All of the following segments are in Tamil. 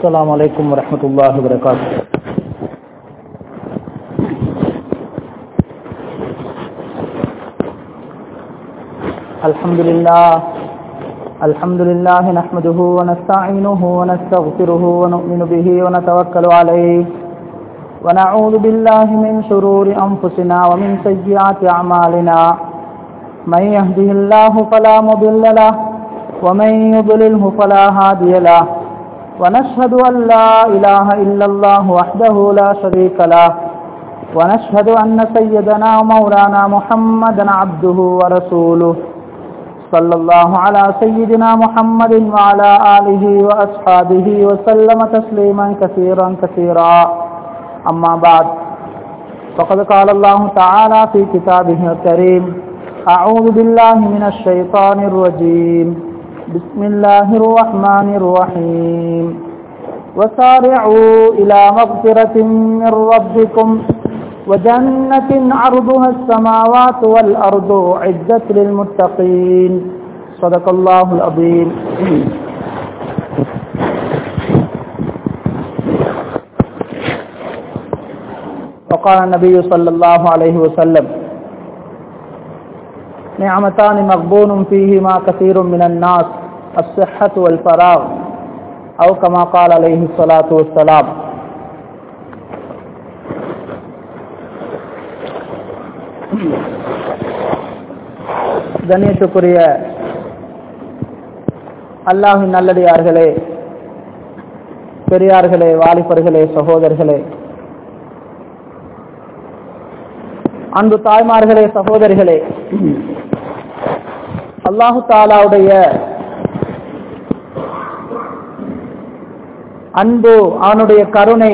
السلام عليكم ورحمة الله وبركاته الحمد لله الحمد لله نحمده ونستعينه ونستغفره ونؤمن به ونتوكل عليه ونعوذ بالله من شرور أنفسنا ومن سيئات أعمالنا من يهده الله فلا مضل له ومن يضلله فلا هادي له ونشهد أن لا إله إلا الله وحده لا شريك له ونشهد أن سيدنا ومولانا محمدا عبده ورسوله صلى الله على سيدنا محمد وعلى آله وأصحابه وسلم تسليما كثيرا كثيرا أما بعد فقد قال الله تعالى في كتابه الكريم أعوذ بالله من الشيطان الرجيم بسم الله الرحمن الرحيم وسارعوا إلى مغفرة من ربكم وجنة عرضها السماوات والأرض عدت للمتقين صدق الله العظيم وقال النبي صلى الله عليه وسلم نعمتان مغبون فيهما كثير من الناس الصحة والفراغ أو كما قال عليه الصلاة والسلام கண்ணியத்துக்குரிய அல்லாஹின் நல்லடியார்களே பெரியார்களே வாலிபர்களே சகோதரர்களே அன்பு தாய்மார்களே சகோதரிகளே அல்லாஹு தாலாவுடைய அன்பு அவனுடைய கருணை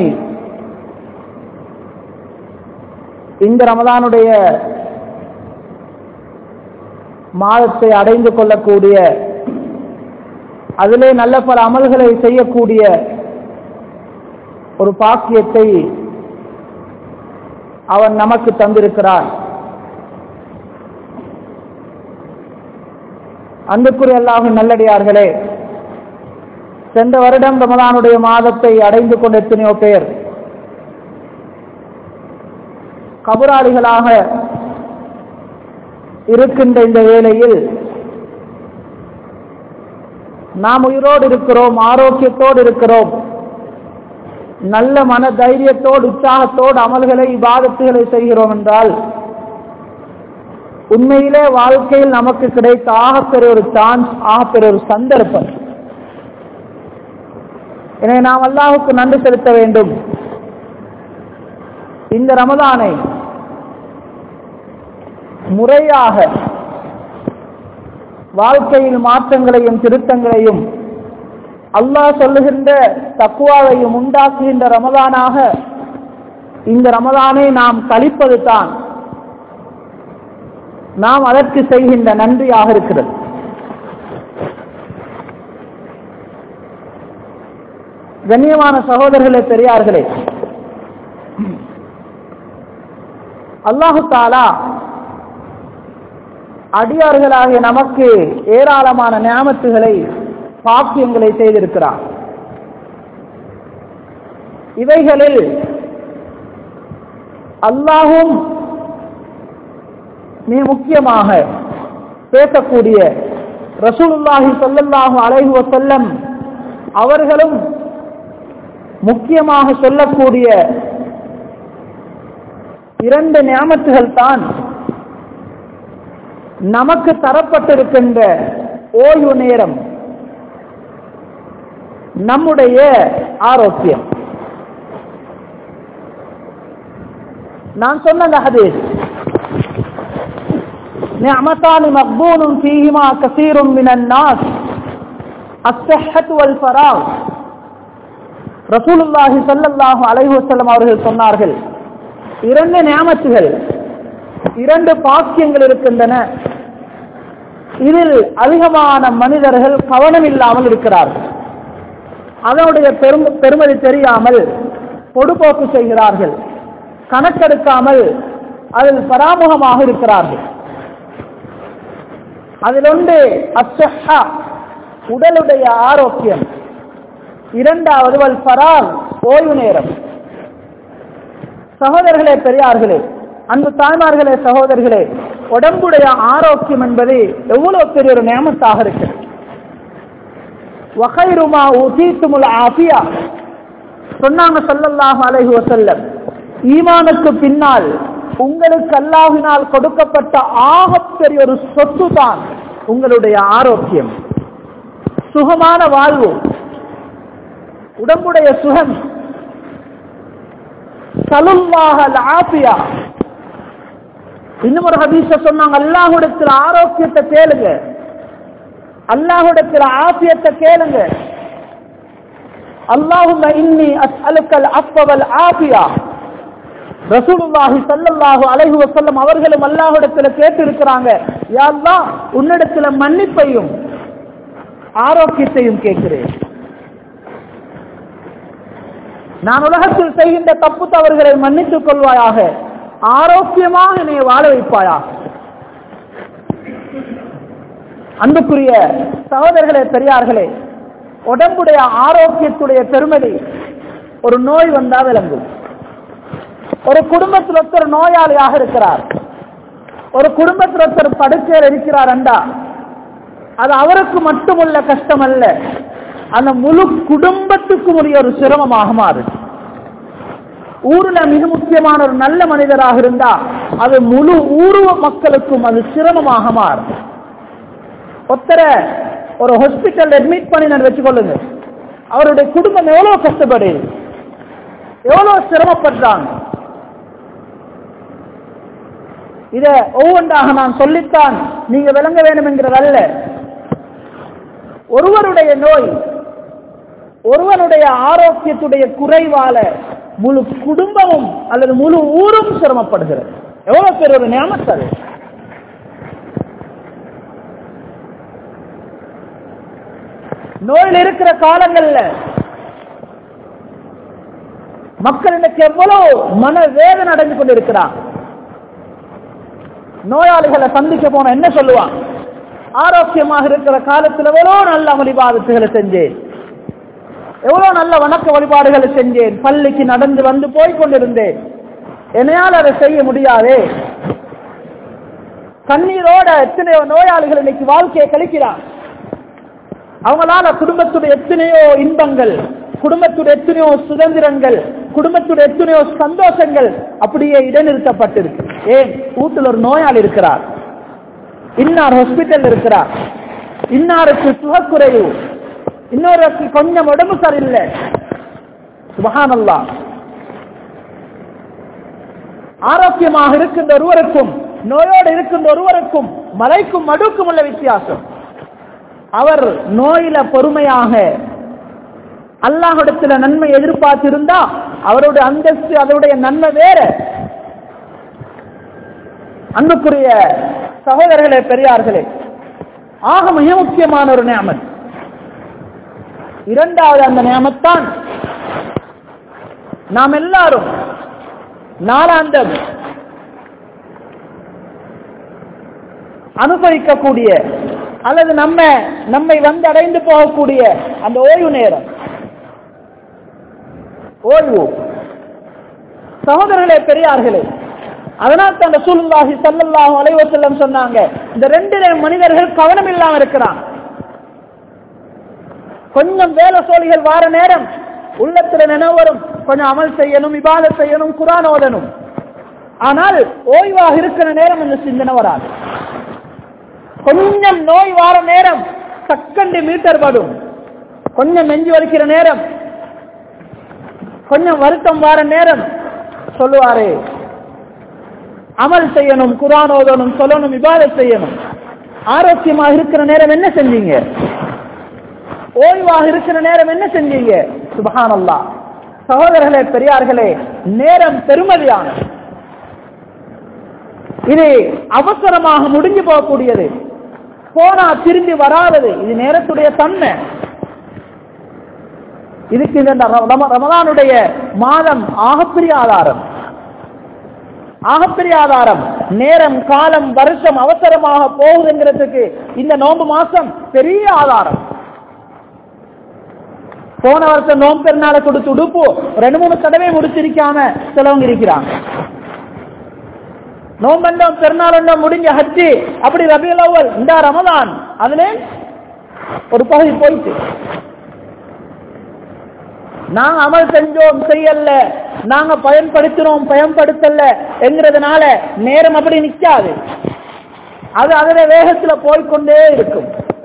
இந்த ரமதானுடைய மாதத்தை அடைந்து கொள்ளக்கூடிய அதிலே நல்ல பல அமல்களை செய்யக்கூடிய ஒரு பாக்கியத்தை அவன் நமக்கு தந்திருக்கிறான் அன்புக்குரிய அல்லாஹின் நல்லடியார்களே சென்ற வருடம் ரமதானுடைய மாதத்தை அடைந்து கொண்ட எத்தனையோ பேர் கபுராளிகளாக இருக்கின்ற இந்த வேளையில் நாம் உயிரோடு இருக்கிறோம் ஆரோக்கியத்தோடு இருக்கிறோம் நல்ல மன தைரியத்தோடு உற்சாகத்தோடு அமல்களை பாதத்துகளை செய்கிறோம் என்றால் உண்மையிலே வாழ்க்கையில் நமக்கு கிடைத்த ஆகப்பெரிய ஒரு சான்ஸ் ஆகப்பெரிய ஒரு சந்தர்ப்பம் எனவே நாம் அல்லாஹுக்கு நன்றி செலுத்த வேண்டும் இந்த ரமதானை முறையாக வாழ்க்கையில் மாற்றங்களையும் திருத்தங்களையும் அல்லாஹ் சொல்லுகின்ற தக்குவாவையும் உண்டாக்குகின்ற ரமதானாக இந்த ரமதானை நாம் கழிப்பது தான் நாம் அதற்கு செய்கின்ற நன்றியாக இருக்கிறது கண்ணியமான சகோதரர்களே பெரியார்களே அல்லாஹு தாலா அடியார்களாகிய நமக்கு ஏராளமான ஞாபகத்துகளை பாக்கியங்களை செய்திருக்கிறார் இவைகளில் அல்லாஹும் மிக முக்கியமாக பேசக்கூடிய ரசூலுல்லாஹி சொல்லல்லாஹு அலைஹு வசல்லம் அவர்களும் முக்கியமாக சொல்லக்கூடிய இரண்டு ஞாபகத்துகள் தான் நமக்கு தரப்பட்டிருக்கின்ற ஓய்வு நேரம் நம்முடைய ஆரோக்கியம் நான் சொன்ன அந்த ஹதீஸ் نعمتان مقبول فيهما كثير من الناس الصحة والفراغ ரசூலுல்லாஹி ஸல்லல்லாஹு அலைஹி வஸல்லம் அவர்கள் சொன்னார்கள் இரண்டு நியாமத்துகள் இரண்டு பாக்கியங்கள் இருக்கின்றன இதில் அதிகமான மனிதர்கள் கவனம் இல்லாமல் இருக்கிறார்கள் அதனுடைய பெரும் பெருமதி தெரியாமல் பொடுபோக்கு செய்கிறார்கள் கணக்கெடுக்காமல் அதில் பராமுகமாக இருக்கிறார்கள் அதில் ஒன்று அச்சஹா உடலுடைய ஆரோக்கியம் இரண்டாவது வல் ஃபரார் ஓய்வு நேரம் சகோதரர்களே பெரியார்களே அன்பு தாய்மார்களே சகோதரர்களே உடம்புடைய ஆரோக்கியம் என்பது எவ்வளவு பெரிய ஒரு நியமத்தாக இருக்கிறது வகைருமா ஊசீத்துமுல் ஆபியா சொன்னாங்க ஸல்லல்லாஹு அலைஹி வஸல்லம் ஈமானுக்கு பின்னால் உங்களுக்கு அல்லாஹ்வினால் கொடுக்கப்பட்ட ஆகப்பெரிய ஒரு சொத்து தான் உங்களுடைய ஆரோக்கியம் சுகமான வாழ்வு உடம்புடைய சுகம் சலுல்லாஹல் ஆபியா இன்னும் ஒரு ஹதீஸ சொன்னாங்க அல்லாஹ்விடத்தில் ஆரோக்கியத்தை கேளுங்க அல்லாஹ்விடத்தில் ஆபியத்தை கேளுங்க அல்லாஹும்ம இன்னி அஸ்அலுக்கல் அஃபவல் ஆபியா ரசூலுல்லாஹி ஸல்லல்லாஹு அலைஹி வஸல்லம் அவர்களும் அல்லாஹ்விடத்துல கேட்டு இருக்கிறாங்க யா அல்லாஹ் உன்னிடத்துல மன்னிப்பையும் ஆரோக்கியத்தையும் கேட்கிறேன் நான் உலகத்தில் செய்கின்ற தப்பு தவறுகளை மன்னித்துக் கொள்வாயாக ஆரோக்கியமாக என்னை வாழ வைப்பாயாக அன்புக்குரிய சகோதரர்களே பெரியார்களே உடம்புடைய ஆரோக்கியத்துடைய பெருமதி ஒரு நோய் வந்தா விளங்கும் ஒரு குடும்பத்தில் ஒருத்தர் நோயாளியாக இருக்கிறார் ஒரு குடும்பத்தில் ஒருத்தர் படுக்கையில் இருக்கிறார் அண்டா அது அவருக்கு மட்டுமுள்ள கஷ்டம் அல்ல அந்த முழு குடும்பத்துக்கும் உரிய ஒரு சிரமமாக மாறு ஊர்ல மிக முக்கியமான ஒரு நல்ல மனிதராக இருந்தா அது முழு ஊர் மக்களுக்கும் அது சிரமமாக மாறும் ஒத்தர ஒரு ஹாஸ்பிட்டல் அட்மிட் பண்ணி நான் வச்சுக்கொள்ளுங்க அவருடைய குடும்பம் எவ்வளவு கஷ்டப்படுது எவ்வளவு சிரமப்படுறாங்க இத ஒவ்வொன்றாக நான் சொல்லித்தான் நீங்க விளங்க வேண்டும் என்கிறதல்ல ஒருவருடைய நோய் ஒருவனுடைய ஆரோக்கியத்துடைய குறைவால முழு குடும்பமும் அல்லது முழு ஊரும் சிரமப்படுகிறது எவ்வளவு பேர் ஒரு ஞாபகத்து அது நோயில் இருக்கிற காலங்கள்ல மக்கள் இன்னைக்கு எவ்வளவு மன வேதனை அடைஞ்சு கொண்டிருக்கிறான் நோயாளிகளை சந்திக்க போன என்ன சொல்லுவான் ஆரோக்கியமாக இருக்கிற காலத்தில் எவ்வளவு நல்ல வழிபாடுகளை செஞ்சேன் எவ்வளவு நல்ல வணக்க வழிபாடுகளை செஞ்சேன் பள்ளிக்கு நடந்து வந்து போய் கொண்டிருந்தேன் என்னையால் அதை செய்ய முடியாதே கண்ணீரோட எத்தனையோ நோயாளிகள் இன்னைக்கு வாழ்க்கையை கழிக்கிறான் அவங்களால குடும்பத்துடைய எத்தனையோ இன்பங்கள் குடும்பத்துடைய எத்தனையோ சுதந்திரங்கள் குடும்பத்துடைய எத்தனையோ சந்தோஷங்கள் அப்படியே இடைநிறுத்தப்பட்டிருக்கு ஏன் வீட்டில் ஒரு நோயாளி இருக்கிறார் இன்னார் ஹாஸ்பிட்டல் இருக்கிறார் இன்னாருக்கு சுகக்குறைவு இன்னொருக்கு கொஞ்சம் உடம்பு சரியில்லை சுபஹானல்லா ஆரோக்கியமாக இருக்கின்ற ஒருவருக்கும் நோயோடு இருக்கின்ற ஒருவருக்கும் மலைக்கும் மடுக்கும் உள்ள வித்தியாசம் அவர் நோயில பொறுமையாக அல்லாஹிடத்துல நன்மை எதிர்பார்த்திருந்தா அவருடைய அந்தஸ்து அவருடைய நன்மை வேற அன்புக்குரிய சகோதரர்களே பெரியார்களே ஆக மிக முக்கியமான ஒரு நியமன் இரண்டாவது அந்த நியமத்தான் நாம் எல்லாரும் நாளாந்தம் அனுபவிக்கக்கூடிய அல்லது நம்ம நம்மை வந்து அடைந்து போகக்கூடிய அந்த ஓய்வு நேரம் ஓய்வு சகோதரர்களே பெரியார்களே அதனால் தான் ரசூலுல்லாஹி ஸல்லல்லாஹு அலைஹி வஸல்லம் சொன்னாங்க இந்த ரெண்டு மனிதர்கள் கவனம் இல்லாம இருக்கிறான் கொஞ்சம் வேலை சோழிகள் வார நேரம் உள்ளத்துல நினைவு வரும் கொஞ்சம் அமல் செய்யணும் இபாதத் செய்யணும் குரான் ஓதணும் ஆனால் ஓய்வாக இருக்கிற நேரம் இந்த சிந்தனை வராது கொஞ்சம் நோய் வார நேரம் சக்கண்டு மீட்டர் படும் கொஞ்சம் நெஞ்சு வலிக்கிற நேரம் கொஞ்சம் வருத்தம் வார நேரம் சொல்லுவாரே அமல் செய்யணும் குரான் ஓதணும் சொல்லணும் விவாதம் செய்யணும் ஆரோக்கியமாக இருக்கிற நேரம் என்ன செஞ்சீங்க ஓய்வாக இருக்கிற நேரம் என்ன செஞ்சீங்க சுபஹானல்லா சகோதரர்களே பெரியார்களே நேரம் பெருமதியானது இது அவசரமாக முடிஞ்சு போகக்கூடியது போனா திரும்பி வராதது இது நேரத்துடைய தன்மை இதுக்கு இந்த ரம- ரமலானுடைய மாதம் ஆகப்பெரிய ஆதாரம் ஆகப்பெரிய ஆதாரம் நேரம் காலம் வருஷம் அவசரமாக போகுதுங்கிறதுக்கு இந்த நோன்பு மாசம் பெரிய ஆதாரம் போன வருஷம் நோம்பு பெருநாளை கொடுத்து உடுப்பு ரெண்டு மூணு தடவை முடிச்சிருக்காம சிலவங்க இருக்கிறாங்க நோம்பண்டம் பெருநாளண்டம் முடிஞ்ச ஹஜ்ஜி அப்படி ரபியுல் அவ்வல் இந்த ரமதான் அதுல ஒரு பகுதி போயிட்டு நாங்க அமல் செஞ்சோம் செய்யல நாங்க பயன்படுத்தினோம் பயன்படுத்தல என்கிறதுனால நேரம் அப்படி நிக்காது அது அதில வேகத்துல போய்க்கொண்டே இருக்கும்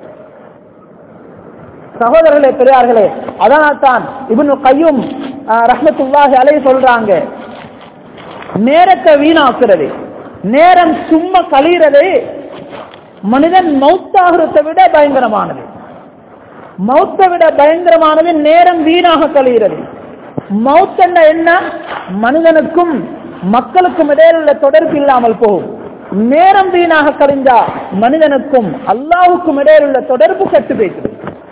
சகோதரர்களே பெரியார்களே அதனால் தான் இவனு கையும் ரஹமத்துல்லாஹி அலை சொல்றாங்க நேரத்தை வீணாக்குறது நேரம் சும்மா கழிகிறது மனிதன் மௌத்தாகிறதை விட பயங்கரமானது மௌத்தை விட பயங்கரமானது நேரம் வீணாக கழிகிறது மவுத் என்ன என்ன மனிதனுக்கும் மக்களுக்கும் இடையில் உள்ள தொடர்பு இல்லாமல் போகும் நேரம் வீணாக கழிஞ்சா மனிதனுக்கும் அல்லாவுக்கும் இடையில் உள்ள தொடர்பு கட்டு போய்க்கிறது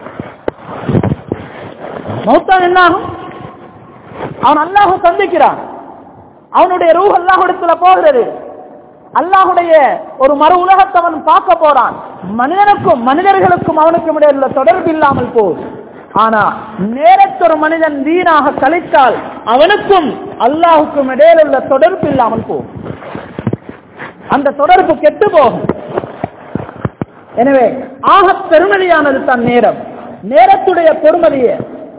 மௌத்தான் என்ன ஆகும் அவன் அல்லாஹு சந்திக்கிறான் அவனுடைய ரூ அல்லாஹுடத்துல போகிறது அல்லாஹுடைய ஒரு மறு உலகத்தை அவன் பார்க்க போறான் மனிதனுக்கும் மனிதர்களுக்கும் அவனுக்கும் இடையில் உள்ள தொடர்பு இல்லாமல் போகுது ஆனா நேரத்தொரு மனிதன் வீணாக கழித்தால் அவனுக்கும் அல்லாஹுக்கும் இடையில் உள்ள தொடர்பு இல்லாமல் போகும் அந்த தொடர்பு கெட்டு போகும் எனவே ஆக பெருமதியானது தன் நேரம் நேரத்துடைய பொறுமதியை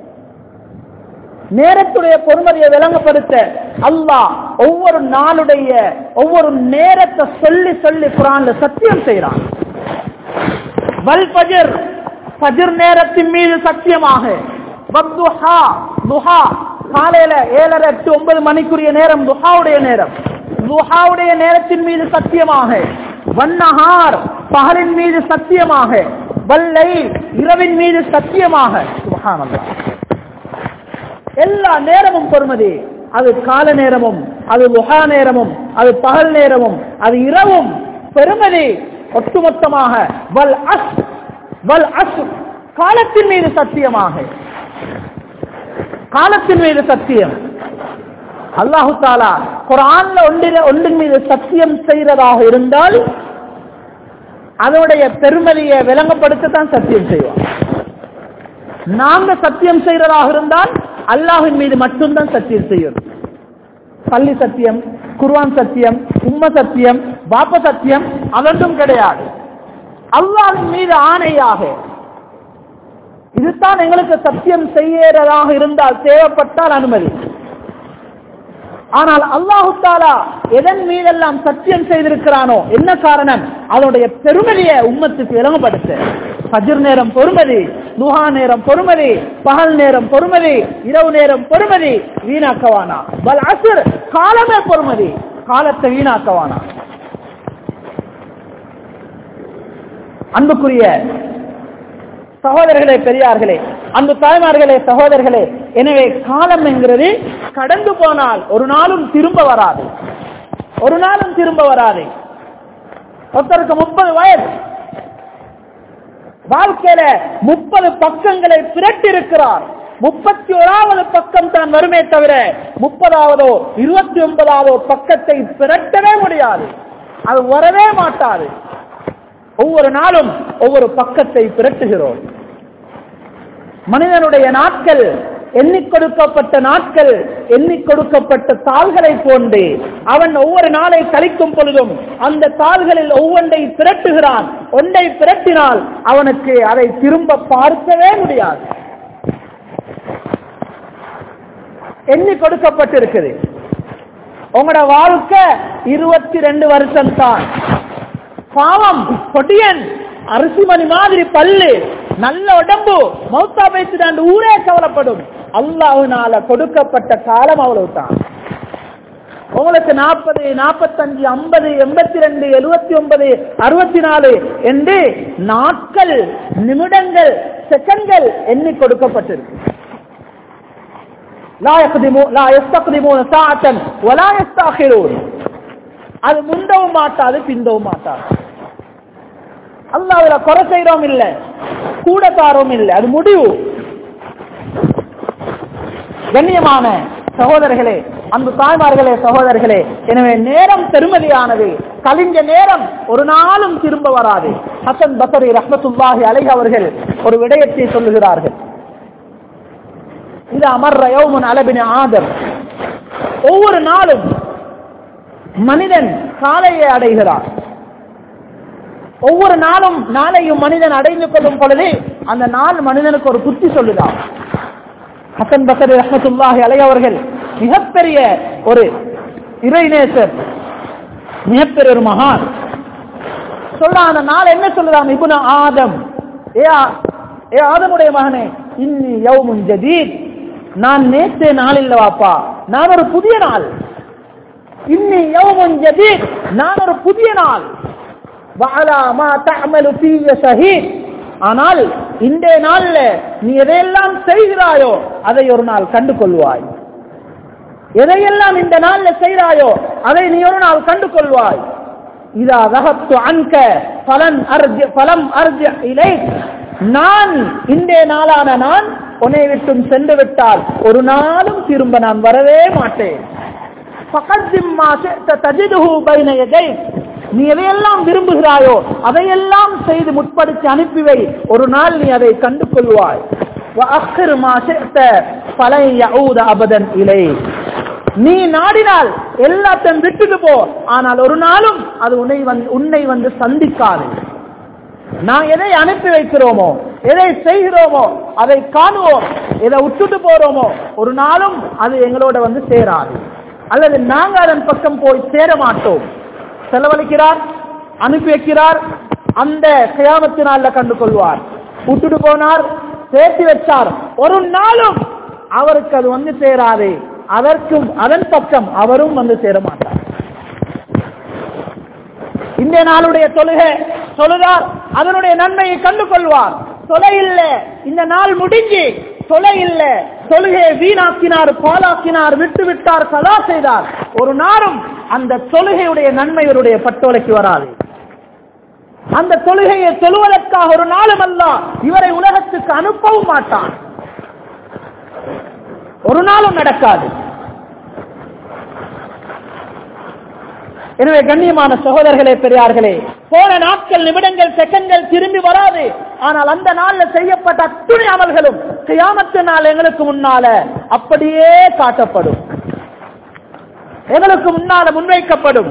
நேரத்துடைய பொறுமதியை விளங்கப்படுத்த அல்லாஹ் ஒவ்வொரு நாளுடைய ஒவ்வொரு நேரத்தை சொல்லி சொல்லி குரான்ல சத்தியம் செய்யறான் வல் பஜர் பஜர் நேரத்தின் மீது சத்தியமாக வத்துஹா துஹா காலையில ஏழரை எட்டு ஒன்பது மணிக்குரிய நேரம் துஹாவுடைய நேரம் துஹாவுடைய நேரத்தின் மீது சத்தியமாக வன்னஹார் பகலின் மீது சத்தியமாக வல்லை இரவின் மீது சத்தியமாக சுபஹானல்லாஹ் எல்லா நேரமும் பொறுமதி அது கால நேரமும் அது லுஹா நேரமும் அது பகல் நேரமும் அது இரவும் பெருமதி ஒட்டுமொத்தமாக வல் அஸ் வல் அஸ் காலத்தின் மீது சத்தியமாக காலத்தின் மீது சத்தியம் அல்லாஹு தாலா குரான்ல ஒன்றில ஒன்றின் மீது சத்தியம் செய்யறதாக இருந்தால் அதனுடைய பெருமதியை விளங்கப்படுத்தத்தான் சத்தியம் செய்வோம் நாங்க சத்தியம் செய்யறதாக இருந்தால் அல்லாஹின் மீது மட்டும்தான் சத்தியம் செய்யும் பள்ளி சத்தியம் குர்வான் சத்தியம் உம்ம சத்தியம் பாப்ப சத்தியம் அதொன்றும் கிடையாது அல்லாஹின் மீது ஆணையாக இதுதான் எங்களுக்கு சத்தியம் செய்யறதாக இருந்தால் தேவைப்பட்டால் அனுமதி ஆனால் அல்லாஹு தாலா எதன் மீதெல்லாம் சத்தியம் செய்திருக்கிறானோ என்ன காரணம் அதனுடைய பெருமதியை உம்மத்துக்கு விளங்கப்படுத்த பஜர் நேரம் பொறுமதி துஹா நேரம் பொறுமதி பகல் நேரம் பொறுமதி இரவு நேரம் பொறுமதி வீணாக்கவானா பல் அசுர் காலமே பொறுமதி காலத்தை வீணாக்கவானா அன்புக்குரிய சகோதரர்களே பெரியார்களே அன்பு தாய்மார்களே சகோதரர்களே எனவே காலம் என்கிறது கடந்து போனால் ஒரு நாளும் திரும்ப வராது ஒரு நாளும் திரும்ப வராது ஒருத்தருக்கு முப்பது வயது வாழ்க்கையில முப்பது பக்கங்களை பிரட்டி இருக்கிறார் முப்பத்தி ஓராவது பக்கம் தான் வருமே தவிர முப்பதாவதோ இருபத்தி ஒன்பதாவதோ பக்கத்தை பிரட்டவே முடியாது அது வரவே மாட்டாது ஒவ்வொரு நாளும் ஒவ்வொரு பக்கத்தை பிரட்டுகிறோம் மனிதனுடைய நாட்கள் எண்ணிக் கொடுக்கப்பட்ட நாட்கள் எண்ணிக் கொடுக்கப்பட்ட தாள்களை போன்று அவன் ஒவ்வொரு நாளை கழிக்கும் பொழுதும் அந்த தாள்களில் ஒவ்வொன்றை பிரட்டுகிறான் ஒன்றை பிரட்டினால் அவனுக்கு அதை திரும்ப பார்க்கவே முடியாது எண்ணி கொடுக்கப்பட்டிருக்குது உங்களோட வாழ்க்கை இருபத்தி ரெண்டு வருஷம் தான் பாவம் கொடியன் அரிசிமணி மாதிரி பல்லு நல்ல உடம்பு மௌத்தா பேசிட்டு ஊரே கவலைப்படும் அல்லாஹுனால கொடுக்கப்பட்ட காலம் அவ்வளவுதான் உங்களுக்கு நாற்பது நாற்பத்தஞ்சு ஐம்பது எண்பத்தி ரெண்டு எழுபத்தி ஒன்பது அறுபத்தி நாலு என்று நாட்கள் நிமிடங்கள் செகண்ட்கள் எண்ணி கொடுக்கப்பட்டிருக்கு லா யக்திமு- லா யஸ்தக்திமூன சாஅத்தன் வலா யஸ்தஅখিরூன். அது முந்தவும் மாட்டாது பிந்தவும் மாட்டாது அல்லாஹ்வுல குறை செய்றோம் இல்ல கூட தாரோம் இல்ல அது முடிவு கண்ணியமான சகோதரர்களே அன்பு தாய்மார்களே சகோதரர்களே எனவே நேரம் பெருமதியானது கலிஞ்ச நேரம் ஒரு நாளும் திரும்ப வராது ஹசன் பசரி ரஹ்மத்துல்லாஹி அலைஹி அவர்கள் ஒரு விடயத்தை சொல்லுகிறார்கள் இது அமர்ற யௌமன் அளபின ஆதம் ஒவ்வொரு நாளும் மனிதன் காலையை அடைகிறார் ஒவ்வொரு நாளும் நாளையும் மனிதன் அடைந்து கொள்ளும் பொழுது அந்த நாள் மனிதனுக்கு ஒரு புத்தி சொல்லுதான் ஹசன் பசர் ரஹமத்துல்லாஹி அலை அவர்கள் மிகப்பெரிய ஒரு இறைநேசர் மிகப்பெரிய ஒரு மகான் சொல்ல அந்த நாள் என்ன சொல்லுதான் இபுன ஆதம் ஏ ஆ- ஏ ஆதமுடைய மகனே இன்னி யௌமுன் ஜதீத் நான் நேற்று நாள் இல்ல வாப்பா நான் ஒரு புதிய நாள் இன்னி யௌமுன் ஜதீத் நான் ஒரு புதிய நாள் வஅலா மா தஅமலு ஃபீய ஷஹீத் ஆனால் இந்த நாள்ல நீ எதையெல்லாம் செய்கிறாயோ அதை ஒரு நாள் கண்டு கொள்வாய் எதையெல்லாம் இந்த நாள்ல செய்கிறாயோ அதை நீ ஒரு நாள் கண்டு கொள்வாய் இதா ரகத்து அன்க பலன் அர்ஜ பலம் அர்ஜ இலை நான் இந்த நாளான நான் உன்னை விட்டும் சென்று விட்டால் ஒரு நாளும் திரும்ப நான் வரவே மாட்டேன் فقدم ما شئت تجده بين يديك நீ எதையெல்லாம் விரும்புகிறாயோ அதையெல்லாம் செய்து முற்படுத்தி அனுப்பி வை ஒரு நாள் நீ அதை கண்டு கொள்வாய் وأخر ما شئت فلن يعود أبدا إليك நீ நாடினால் எல்லாத்தையும் விட்டுட்டு போ ஆனால் ஒரு நாளும் அது உன்னை வந்து உன்னை வந்து சந்திக்காது நான் எதை அனுப்பி வைக்கிறோமோ எதை செய்கிறோமோ அதை காணுவோம் எதை விட்டுட்டு போறோமோ ஒரு நாளும் அது எங்களோட வந்து சேராது அல்லது நாங்க அதன் பக்கம் போய் சேர மாட்டோம் செலவழிக்கிறார் அனுப்பி வைக்கிறார் அந்த கியாமத்தினால கண்டு கொள்வார் விட்டுட்டு போனார் சேர்த்து வச்சார் ஒரு நாளும் அவருக்கு அது வந்து சேராது அதற்கும் அதன் பக்கம் அவரும் வந்து சேர மாட்டார் இந்த நாளுடைய தொழுகை தொழுதார் அதனுடைய நன்மையை கண்டு கொள்வார் தொலை இல்ல இந்த நாள் முடிஞ்சு தொலை இல்ல தொழுகையை வீணாக்கினார் பாலாக்கினார் விட்டு விட்டார் கலா செய்தார் ஒரு நாளும் அந்த தொழுகையுடைய நன்மை இவருடைய பட்டோலைக்கு வராது அந்த தொழுகையை தொழுவதற்காக ஒரு நாளும் அல்ல இவரை உலகத்துக்கு அனுப்பவும் மாட்டான் ஒரு நாளும் நடக்காது எனவே கண்ணியமான சகோதரர்களே பெரியார்களே போன நாட்கள் நிமிடங்கள் செகண்ட்கள் திரும்பி வராது ஆனால் அந்த நாள்ல செய்யப்பட்ட அத்துணை அமல்களும் கியாமத்து நாள் எங்களுக்கு முன்னால அப்படியே காட்டப்படும் எங்களுக்கு முன்னால முன்வைக்கப்படும்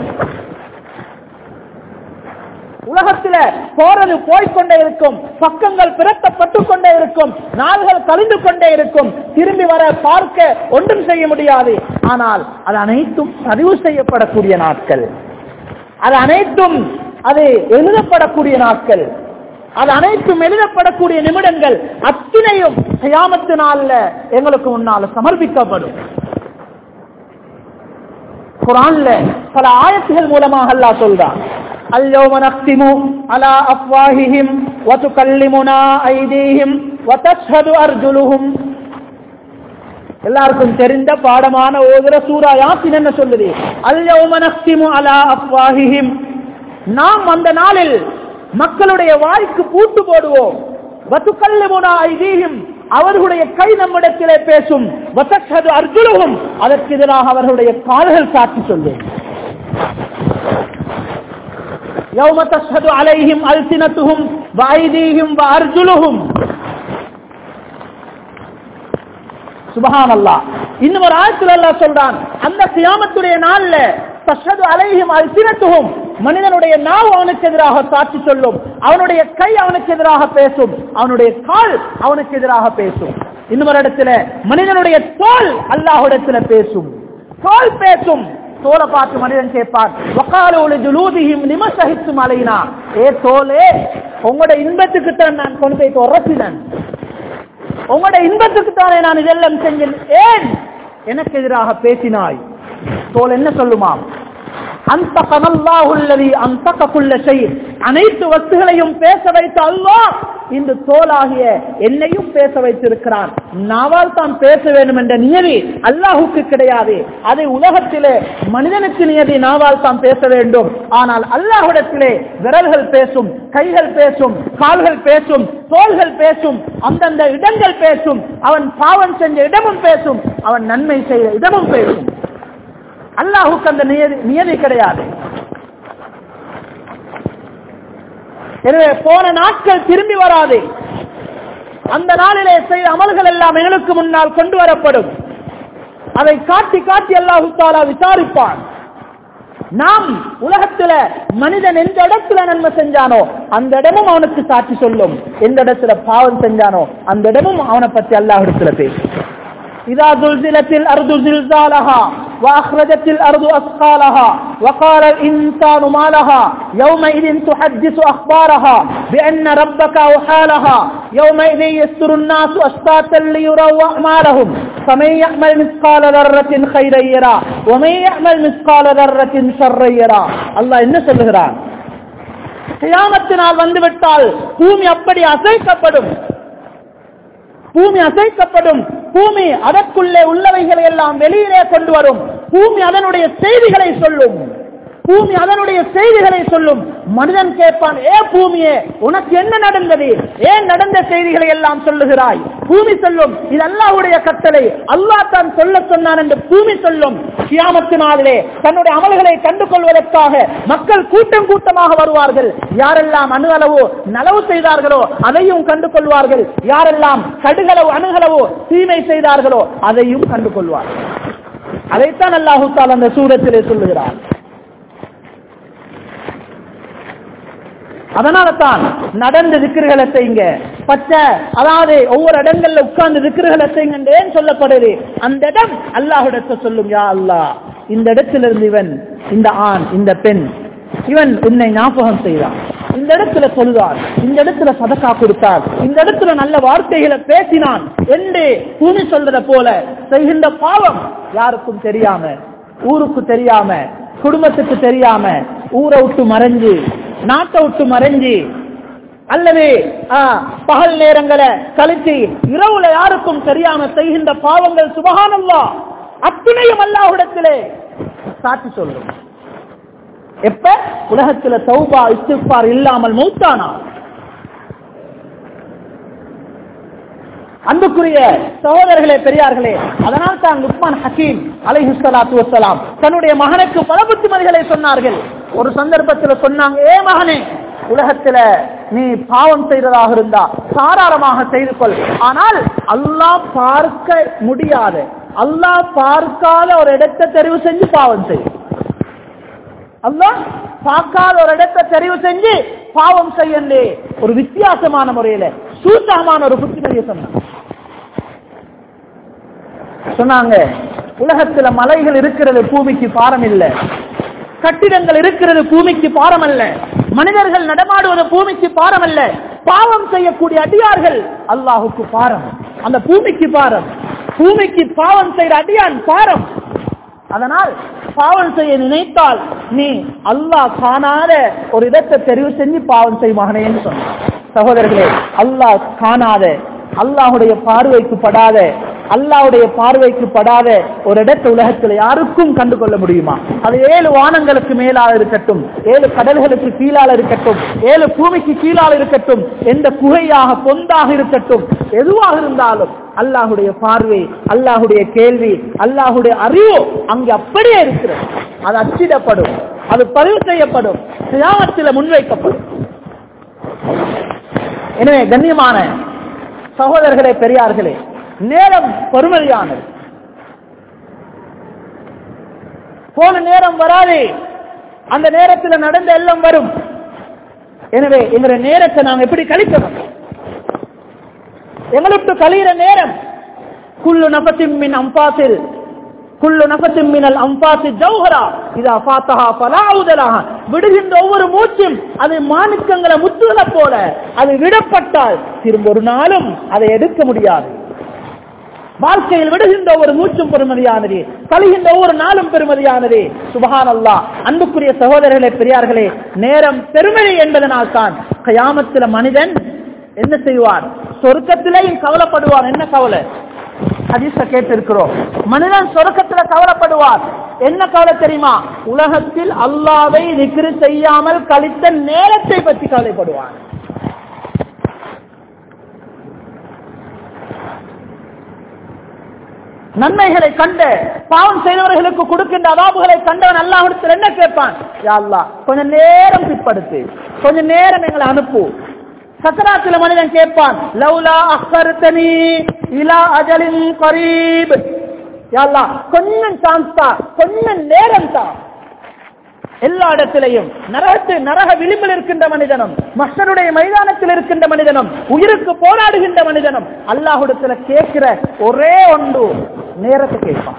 உலகத்தில போறது போய்க்கொண்டே இருக்கும் பக்கங்கள் பிறக்கப்பட்டு கொண்டே இருக்கும் நாள்கள் கழிந்து கொண்டே இருக்கும் திரும்பி வர பார்க்க ஒன்றும் செய்ய முடியாது ஆனால் அது அனைத்தும் பதிவு செய்யப்படக்கூடிய நாட்கள் அது அனைத்தும் அது எழுதப்படக்கூடிய நாட்கள் அது அனைத்தும் எழுதப்படக்கூடிய நிமிடங்கள் அத்தனையும் செய்யாமத்து நாள்ல எங்களுக்கு முன்னால சமர்ப்பிக்கப்படும் குரான்ல பல ஆயத்துகள் மூலமாக அல்லாஹ் சொல்றான் اليوم نختم على أفواههم وتكلمنا أيديهم وتشهد أرجلهم எல்லாருக்கும் தெரிந்த பாடமான ஓதுற சூரா யாசின் என்ன சொல்லுது அல்யௌம நக்திமு அலா அஃப்வாஹிஹிம் நாம் அந்த நாளில் மக்களுடைய வாய்க்கு பூட்டு போடுவோம் வத்துக்கல்லுமுனா ஐதீஹிம் அவர்களுடைய கை நம்மிடத்திலே பேசும் வசக்கது அர்ஜுனகும் அதற்கு எதிராக அவர்களுடைய கால்கள் சாட்சி சொல்லும் يوم تشهد عليهم ألسنتهم وأيديهم وأرجلهم சுபஹான் அல்லா இன்னும் ஒரு ஆயத்தில் அல்லாஹ் சொல்றான் அந்த கியாமத்துடைய நாள்ல தஷது அலைஹிம் அல்சினத்துஹும் மனிதனுடைய நாவு அவனுக்கு எதிராக சாட்சி சொல்லும் அவனுடைய கை அவனுக்கு எதிராக பேசும் அவனுடைய கால் அவனுக்கு எதிராக பேசும் இன்னும் ஒரு இடத்துல மனிதனுடைய தோல் அல்லாஹ்விடத்துல பேசும் தோல் பேசும் தோலை பார்த்து மனிதன் கேட்பார் வக்காலோடு ஜுலூதியும் நிமசகித்தும் அலைனா ஏ தோலே உங்களோட இன்பத்துக்கு தான் நான் கொண்டு போய் உரசினேன் உங்களோட இன்பத்துக்கு தானே நான் இதெல்லாம் செஞ்சேன் ஏன் எனக்கு எதிராக பேசினாய் தோல் என்ன சொல்லுமாம் அந்த கனல்லாஹுல்லதி அந்த குள்ள செய் அனைத்து வஸ்துகளையும் பேச வைத்த அல்லாஹ் இந்த தோலாகிய என்னையும் பேச வைத்திருக்கிறான் நாவால் தான் பேச வேண்டும் என்ற நியதி அல்லாஹுக்கு கிடையாது அதை உலகத்திலே மனிதனுக்கு நியதி நாவால் தான் பேச வேண்டும் ஆனால் அல்லாஹுடத்திலே விரல்கள் பேசும் கைகள் பேசும் கால்கள் பேசும் தோள்கள் பேசும் அந்தந்த இடங்கள் பேசும் அவன் பாவம் செஞ்ச இடமும் பேசும் அவன் நன்மை செய்த இடமும் பேசும் அல்லாஹுக்கு அந்த நியதி நியதி கிடையாது எனவே போன நாட்கள் திரும்பி வராது அந்த நாளிலே செய்த அமல்கள் எல்லாம் எங்களுக்கு முன்னால் கொண்டு வரப்படும் அதை காட்டி காட்டி அல்லாஹு தாலா விசாரிப்பான் நாம் உலகத்துல மனிதன் எந்த இடத்துல நன்மை செஞ்சானோ அந்த இடமும் அவனுக்கு சாட்சி சொல்லும் எந்த இடத்துல பாவம் செஞ்சானோ அந்த இடமும் அவனை பத்தி அல்லாஹ் இடத்துல பேசும் إذا زلزلت الأرض زلزالها وأخرجت الأرض أثقالها وقال الإنسان ما لها يومئذ تحدث أخبارها بأن ربك أوحى لها يومئذ يستر الناس أشتاتا ليروا أعمالهم فمن يعمل مثقال ذرة خيرا يرى ومن يعمل مثقال ذرة شرا يرى الله என்ன சொல்லுகிறான் கியாமத்தினால் வந்துவிட்டால் பூமி அப்படி அசைக்கப்படும் பூமி அசைக்கப்படும் பூமி அதற்குள்ளே உள்ளவைகளை எல்லாம் வெளியிலே கொண்டு வரும் பூமி அதனுடைய செய்திகளை சொல்லும் பூமி அதனுடைய செய்திகளை சொல்லும் மனிதன் கேட்பான் ஏ பூமியே உனக்கு என்ன நடந்தது ஏன் நடந்த செய்திகளை எல்லாம் சொல்லுகிறாய் பூமி சொல்லும் இது அல்லாஹ்வுடைய கட்டளை அல்லாஹ் தான் சொல்ல சொன்னான் என்று பூமி சொல்லும் கியாமத்து நாளிலே தன்னுடைய அமல்களை கண்டு கொள்வதற்காக மக்கள் கூட்டம் கூட்டமாக வருவார்கள் யாரெல்லாம் அணு அளவோ நலவு செய்தார்களோ அதையும் கண்டு கொள்வார்கள் யாரெல்லாம் கடுகளவு அணுகளவோ தீமை செய்தார்களோ அதையும் கண்டு கொள்வார்கள் அதைத்தான் அல்லாஹு தால் அந்த சூரத்திலே சொல்லுகிறார் அதனால தான் நடந்த திக்கிர்களை செய்யுங்க பச்சை அதாவது ஒவ்வொரு இடங்கள்ல உட்கார்ந்து திக்கிர்களை செய்யுங்க ஏன் சொல்லப்படுது அந்த இடம் அல்லாஹிடத்தை சொல்லும் யா அல்லாஹ் இந்த இடத்திலிருந்து இவன் இந்த ஆண் இந்த பெண் இவன் உன்னை ஞாபகம் செய்தான் இந்த இடத்துல சொல்லுவார் இந்த இடத்துல சதக்கா கொடுத்தார் இந்த இடத்துல நல்ல வார்த்தைகளை பேசினான் என்று பூமி சொல்றத போல செய்கின்ற பாவம் யாருக்கும் தெரியாம ஊருக்கு தெரியாம குடும்பத்துக்கு தெரியாம ஊரை விட்டு மறைஞ்சு நாட்டை விட்டு மறைஞ்சு அல்லது ஆ, பகல் நேரங்களை கழிச்சு இரவுல யாருக்கும் தெரியாம செய்கின்ற பாவங்கள் சுபகானல்லா அத்துணையும் அல்லாஹ்விடத்திலே சாட்சி சொல்லும் எப்ப உலகத்துல தௌபா இஸ்திஃபார் இல்லாமல் மௌத்தானா அன்புக்குரிய சகோதரர்களே பெரியார்களே அதனால் தான் லுக்மான் ஹக்கீம் அலைஹி ஸலாத்து வஸ்ஸலாம் தன்னுடைய மகனுக்கு பல புத்திமதிகளை சொன்னார்கள் ஒரு சந்தர்ப்பத்தில் சொன்னாங்க ஏ மகனே உலகத்துல நீ பாவம் செய்ததாக இருந்தா தாராளமாக செய்து கொள் ஆனால் அல்லாஹ் பார்க்க முடியாத அல்லாஹ் பார்க்காத ஒரு இடத்தை தெரிவு செஞ்சு பாவம் செய் அல்லாஹ் பார்க்காத ஒரு இடத்தை தெரிவு செஞ்சு பாவம் செய்யண்டு ஒரு வித்தியாசமான முறையில சூட்டகமான ஒரு புத்திமதியை சொன்னாங்க சொன்னாங்க உலகத்துல மலைகள் இருக்கிறது பூமிக்கு பாரம் இல்ல கட்டிடங்கள் இருக்கிறது பூமிக்கு பாரம் அல்ல மனிதர்கள் நடமாடுவது பூமிக்கு பாரம் அல்ல பாவம் செய்யக்கூடிய அடியார்கள் அல்லாஹுக்கு பாரம் அந்த பூமிக்கு பாரம் பூமிக்கு பாவம் செய்யற அடியான் பாரம் அதனால் பாவம் செய்ய நினைத்தால் நீ அல்லாஹ் காணாத ஒரு இடத்தை தெரிவு செஞ்சு பாவம் செய் மகனேன்னு சொன்னான் சகோதரர்களே அல்லாஹ் காணாத அல்லாஹுடைய பார்வைக்கு படாத அல்லாஹ்வுடைய பார்வைக்கு படாத ஒரு இடத்தை உலகத்தில் யாருக்கும் கண்டு கொள்ள முடியுமா அது ஏழு வானங்களுக்கு மேலாக இருக்கட்டும் ஏழு கடல்களுக்கு கீழால இருக்கட்டும் ஏழு பூமிக்கு கீழால இருக்கட்டும் எந்த குகையாக பொந்தாக இருக்கட்டும் எதுவாக இருந்தாலும் அல்லாஹுடைய பார்வை அல்லாஹுடைய கேள்வி அல்லாஹுடைய அறிவு அங்கே அப்படியே இருக்கிறது அது அச்சிடப்படும் அது பதிவு செய்யப்படும் கியாமத்தில் முன்வைக்கப்படும் எனவே கண்ணியமான சகோதரர்களே பெரியார்களே நேரம் பொறுமதியானது போன நேரம் வராது அந்த நேரத்தில் நடந்த எல்லாம் வரும் எனவே எங்களுடைய நேரத்தை நாம் எப்படி கழிக்கணும் எங்களுக்கு கழிகிற நேரம் குள்ளு நபத்தின் மின் அம்பாசில் குள்ளு நபத்தின் மினல் அம்பாசி ஜௌஹரா இதா ஃபாத்தஹா ஃபலாவுதலாக விடுகின்ற ஒவ்வொரு மூச்சும் அது மாணிக்கங்களை முத்துகளை போல அது விடப்பட்டால் திரும்ப ஒரு நாளும் அதை எடுக்க முடியாது வாழ்க்கையில் விடுகின்ற ஒரு மூச்சும் பெருமதியானது கழிகின்ற ஒவ்வொரு நாளும் பெருமதியானது சுபஹான் அல்லா அன்புக்குரிய சகோதரர்களே பெரியார்களே நேரம் பெருமதி என்பதனால் தான் கயாமத்தில மனிதன் என்ன செய்வார் சொர்க்கத்திலேயும் கவலைப்படுவார் என்ன கவலை ஹதீஸ கேட்டிருக்கிறோம் மனிதன் சொர்க்கத்துல கவலைப்படுவார் என்ன கவலை தெரியுமா உலகத்தில் அல்லாவை நிக்கிரு செய்யாமல் கழித்த நேரத்தை பற்றி கவலைப்படுவார் நன்மைகளை கண்டு பாவம் செய்தவர்களுக்கு கொடுக்கின்ற அதாபுகளை கண்டவன் அல்லாஹிடத்தில் என்ன கேட்பான் யா அல்லாஹ் கொஞ்ச நேரம் பிற்படுத்து கொஞ்ச நேரம் எங்களை அனுப்பு சக்கராத்துல மனிதன் கேட்பான் லவ்லா அஹ்கர்தனி இலா அஜலின் கரீப் யா அல்லாஹ் கொஞ்சம் சான்ஸ் தான் கொஞ்சம் நேரம் தான் எல்லா இடத்திலையும் நரகத்து நரக விளிம்பில் இருக்கின்ற மனிதனும் மஸ்டருடைய மைதானத்தில் இருக்கின்ற மனிதனும் உயிருக்கு போராடுகின்ற மனிதனும் அல்லாஹுடத்துல கேட்கிற ஒரே ஒன்று நேரத்தை கேட்பான்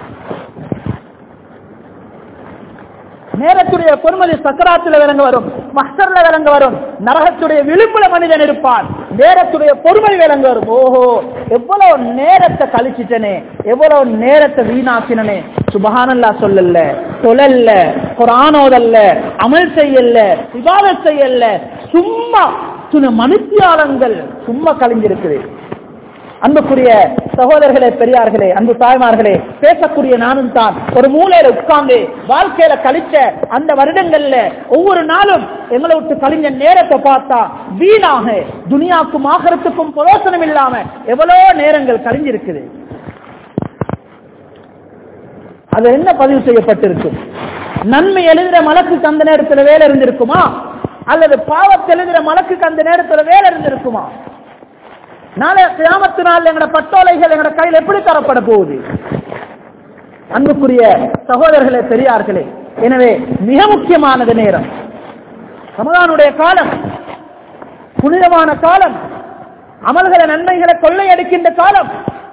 நேரத்துடைய பொறுமதி சக்கராத்துல விளங்க வரும் மஸ்டர்ல விளங்க வரும் நரகத்துடைய விளிம்புல மனிதன் இருப்பான் நேரத்துடைய பொறுமை விளங்க வரும் ஓஹோ எவ்வளவு நேரத்தை கழிச்சிட்டனே எவ்வளவு நேரத்தை வீணாக்கினனே சுபஹானல்லா சொல்லல தொழல்ல குரானோதல்ல அமல் செய்யல விவாதம் செய்யல சும்மா சில மனுத்தியாளங்கள் சும்மா கழிஞ்சிருக்குது அன்புக்குரிய சகோதரர்களே பெரியார்களே அன்பு தாய்மார்களே பேசக்கூடிய நானும் தான் ஒரு மூலையில உட்கார்ந்து வாழ்க்கையில கழிச்ச அந்த வருடங்கள்ல ஒவ்வொரு நாளும் எங்களை விட்டு கழிஞ்ச நேரத்தை பார்த்தா வீணாக துனியாக்கும் ஆகரத்துக்கும் புரோசனம் இல்லாம எவ்வளவு நேரங்கள் கழிஞ்சிருக்குது அது என்ன பதிவு செய்யப்பட்டிருக்கும் நன்மை எழுதுற மலக்குக்கு அந்த நேரத்துல வேலை இருந்திருக்குமா அல்லது பாவத்தை எழுதுற மலக்குக்கு அந்த நேரத்துல வேலை இருந்திருக்குமா நாளை கியாமத்து நாள் எங்கட பட்டோலைகள் எங்கட கையில் எப்படி தரப்பட போகுது அன்புக்குரிய சகோதரர்களே பெரியார்களே எனவே மிக முக்கியமானது நேரம் ரமதானுடைய காலம் புனிதமான காலம் அமல்களை நன்மைகளை கொள்ளையடிக்கின்ற காலம்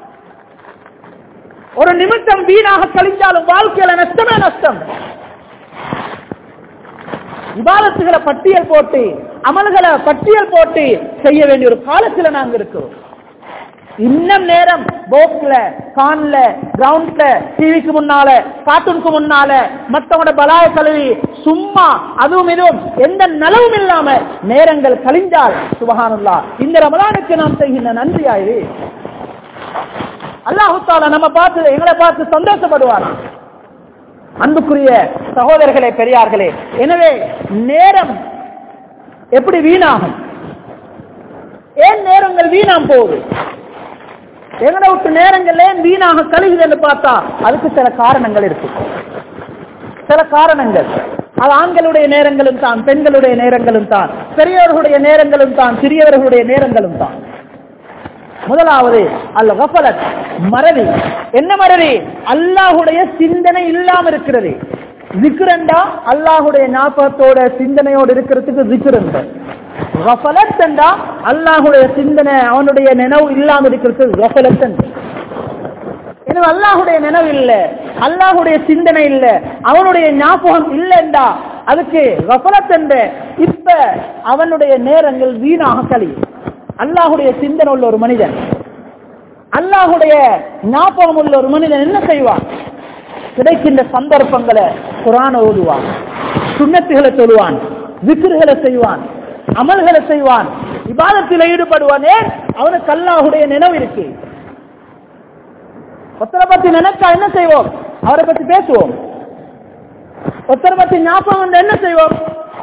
ஒரு நிமிஷம் வீணாக கழிஞ்சாலும் வாழ்க்கையில நஷ்டமே நஷ்டம் விவாதத்துகளை பட்டியல் போட்டு அமல்களை பட்டியல் போட்டு செய்ய வேண்டிய ஒரு காலத்துல நாங்க இருக்கிறோம் இன்னும் நேரம் போக்ல கான்ல கிரவுண்ட்ல டிவிக்கு முன்னால கார்ட்டூனுக்கு முன்னால மத்தவங்களோட பலாய கழுவி சும்மா அதுவும் இதுவும் எந்த நலவும் இல்லாம நேரங்கள் கழிஞ்சால் சுபகானுல்லா இந்த ரமலானுக்கு நாம் செய்கின்ற நன்றியா இது அல்லாஹு தாலா நம்ம பார்த்து எங்களை பார்த்து சந்தோஷப்படுவார் அன்புக்குரிய சகோதரர்களே பெரியார்களே எனவே நேரம் எப்படி வீணாகும் ஏன் நேரங்கள் வீணாம் போகுது எங்கட விட்டு நேரங்கள் ஏன் வீணாக கழிகுது என்று பார்த்தா அதுக்கு சில காரணங்கள் இருக்கு சில காரணங்கள் அது ஆண்களுடைய நேரங்களும் தான் பெண்களுடைய நேரங்களும் தான் பெரியவர்களுடைய நேரங்களும் தான் சிறியவர்களுடைய நேரங்களும் தான் முதலாவது அல்ல கஃபலத் மறதி என்ன மறதி அல்லாஹுடைய சிந்தனை இல்லாம இருக்கிறது விக்ரண்டா அல்லாஹுடைய ஞாபகத்தோட சிந்தனையோடு இருக்கிறதுக்கு விக்ரண்ட கஃபலத் என்றா அல்லாஹுடைய சிந்தனை அவனுடைய நினைவு இல்லாம இருக்கிறதுக்கு கஃபலத் எனவே அல்லாஹுடைய நினைவு இல்ல அல்லாஹுடைய சிந்தனை இல்ல அவனுடைய ஞாபகம் இல்லைண்டா அதுக்கு கஃபலத் என்ற இப்ப அவனுடைய நேரங்கள் வீணாக கழியும் அல்லாஹுடைய சிந்தனை உள்ள ஒரு மனிதன் அல்லாஹுடைய ஞாபகம் உள்ள ஒரு மனிதன் என்ன செய்வான் கிடைக்கின்ற சந்தர்ப்பங்களை குரான ஓதுவான் சுண்ணத்துகளை சொல்லுவான் விக்கிர்களை செய்வான் அமல்களை செய்வான் விவாதத்தில் ஈடுபடுவான் ஏன் அவனுக்கு அல்லாஹுடைய நினைவு இருக்கு ஒருத்தரை பத்தி நினைச்சா என்ன செய்வோம் அவரை பத்தி பேசுவோம் ஒருத்தரை பத்தி ஞாபகம் வந்து என்ன செய்வோம்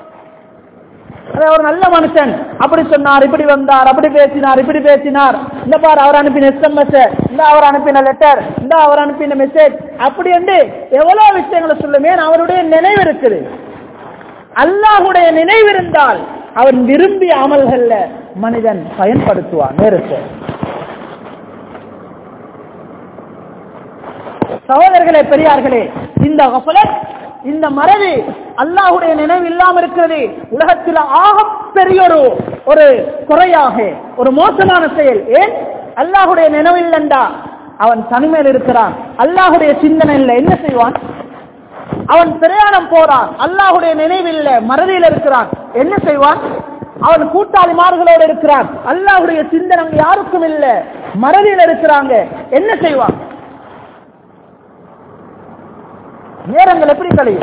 ஒரு நல்ல மனுஷன் அப்படி சொன்னார் இப்படி வந்தார் அப்படி பேசினார் இப்படி பேசினார் இந்த பார் அவர் அனுப்பின எஸ்எம்எஸ் இந்த அவர் அனுப்பின லெட்டர் இந்த அவர் அனுப்பின மெசேஜ் அப்படி என்று எவ்வளவு விஷயங்களை சொல்லுமே அவருடைய நினைவு இருக்குது அல்லாஹுடைய நினைவு இருந்தால் அவன் விரும்பிய அமல்கள்ல மனிதன் பயன்படுத்துவான் நேரத்தை சகோதரர்களே பெரியார்களே இந்த கஃபலத் இந்த மறதி அல்லாஹுடைய நினைவு இல்லாம இருக்கிறது உலகத்தில் ஆக பெரிய ஒரு ஒரு குறையாக ஒரு மோசமான செயல் ஏன் அல்லாஹுடைய நினைவு இல்லைண்டா அவன் தனிமையில் இருக்கிறான் அல்லாஹுடைய சிந்தனை இல்லை என்ன செய்வான் அவன் பிரயாணம் போறான் அல்லாஹுடைய நினைவில்லை மறதியில் இருக்கிறான் என்ன செய்வான் அவன் கூட்டாளிமார்களோடு இருக்கிறான் அல்லாஹுடைய சிந்தனை யாருக்கும் இல்லை மறதியில் இருக்கிறாங்க என்ன செய்வான் நேரங்கள் எப்படி கழியும்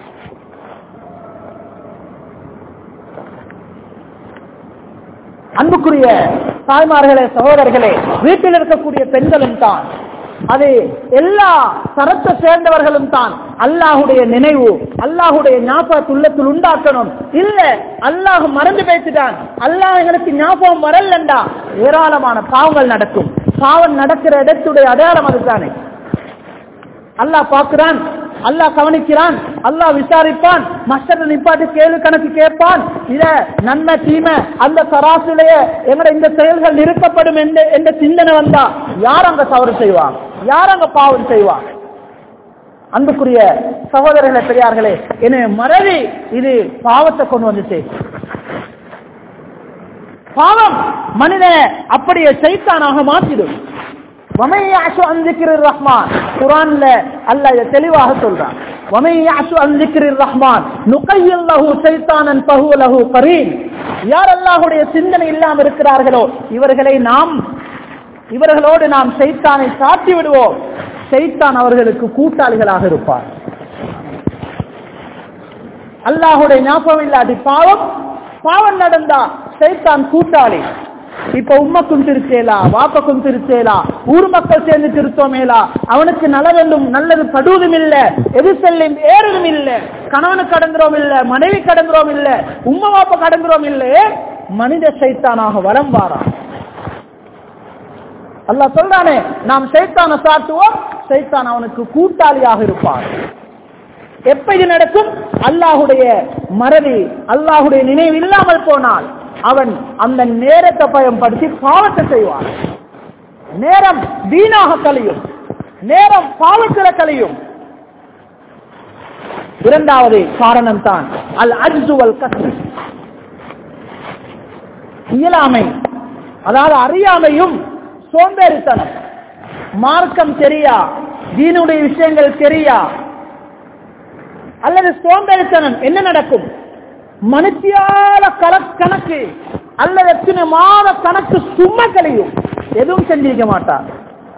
அன்புக்குரிய தாய்மார்களே சகோதரர்களே வீட்டில் இருக்கக்கூடிய பெண்களும் தான் அது எல்லா தரத்தை சேர்ந்தவர்களும் தான் அல்லாஹுடைய நினைவு அல்லாஹுடைய ஞாபகத்து உள்ளத்தில் உண்டாக்கணும் இல்ல அல்லாஹ் மறந்து பேசிட்டான் அல்லாஹ் எங்களுக்கு ஞாபகம் வரலண்டா ஏராளமான பாவங்கள் நடக்கும் பாவம் நடக்கிற இடத்துடைய அடையாளம் அதுதானே அல்லாஹ் பார்க்கிறான் அல்லாஹ் கவனிக்கிறான் அல்லாஹ் விசாரிப்பான் மஸ்டர் நிப்பாட்டி கேள்வி கணக்கு கேட்பான் இத நன்மை தீமை அந்த சராசிலேய எங்கட இந்த செயல்கள் நிறுத்தப்படும் என்ற என்ற சிந்தனை வந்தா யார் அங்க தவறு செய்வான் யார் அங்க பாவம் செய்வான் அன்புக்குரிய சகோதரர்களே பெரியார்களே எனவே மறதி இது பாவத்தை கொண்டு வந்துச்சு பாவம் மனிதனை அப்படியே சைத்தானாக மாற்றிடும் வமையாசு அந்திக்கிற ரஹ்மான் குரான்ல அல்ல இதை தெளிவாக சொல்றான் வமையாசு அந்திக்கிற ரஹ்மான் நுகையல்லஹு சைத்தானன் பஹுலஹு கரீன் யார் அல்லாஹுடைய சிந்தனை இல்லாமல் இருக்கிறார்களோ இவர்களை நாம் இவர்களோடு நாம் சைத்தானை சாத்தி விடுவோம் சைத்தான் அவர்களுக்கு கூட்டாளிகளாக இருப்பார் அல்லாஹுடைய ஞாபகம் இல்லாட்டி பாவம் பாவம் நடந்தா சைத்தான் கூட்டாளி இப்ப உம்மக்கும் திருச்சேலா வாப்பக்கும் திருச்சேலா ஊர் மக்கள் சேர்ந்து திருத்தோமேலா அவனுக்கு நல்லதும் நல்லது படுவதும் இல்ல எது செல்லும் ஏறதும் இல்ல கணவனுக்கு கடங்குறோம் இல்ல மனைவி கடங்குறோம் இல்ல உம்ம வாப்ப கடங்குறோம் இல்ல மனித சைத்தானாக வரம் வாரான் அல்லாஹ் சொல்றானே நாம் சைத்தான சாட்டுவோம் சைத்தான் அவனுக்கு கூட்டாளியாக இருப்பான் எப்ப இது நடக்கும் அல்லாஹுடைய மறதி அல்லாஹுடைய நினைவு இல்லாமல் போனால் அவன் அந்த நேரத்தை பயன்படுத்தி பாவத்தை செய்வான் நேரம் வீணாக கழியும் நேரம் பாவத்தில் கழியும் இரண்டாவது காரணம் தான் அல் அஜுவல் கத்து இயலாமை அதாவது அறியாமையும் சோம்பேறித்தனம் மார்க்கம் தெரியா தீனுடைய விஷயங்கள் தெரியா அல்லது சோம்பேறித்தனம் என்ன நடக்கும் மனுஷியால கணக்கு அல்லது எத்தனை மாத கணக்கு சும்மா கழியும் எதுவும் செஞ்சிருக்க மாட்டார்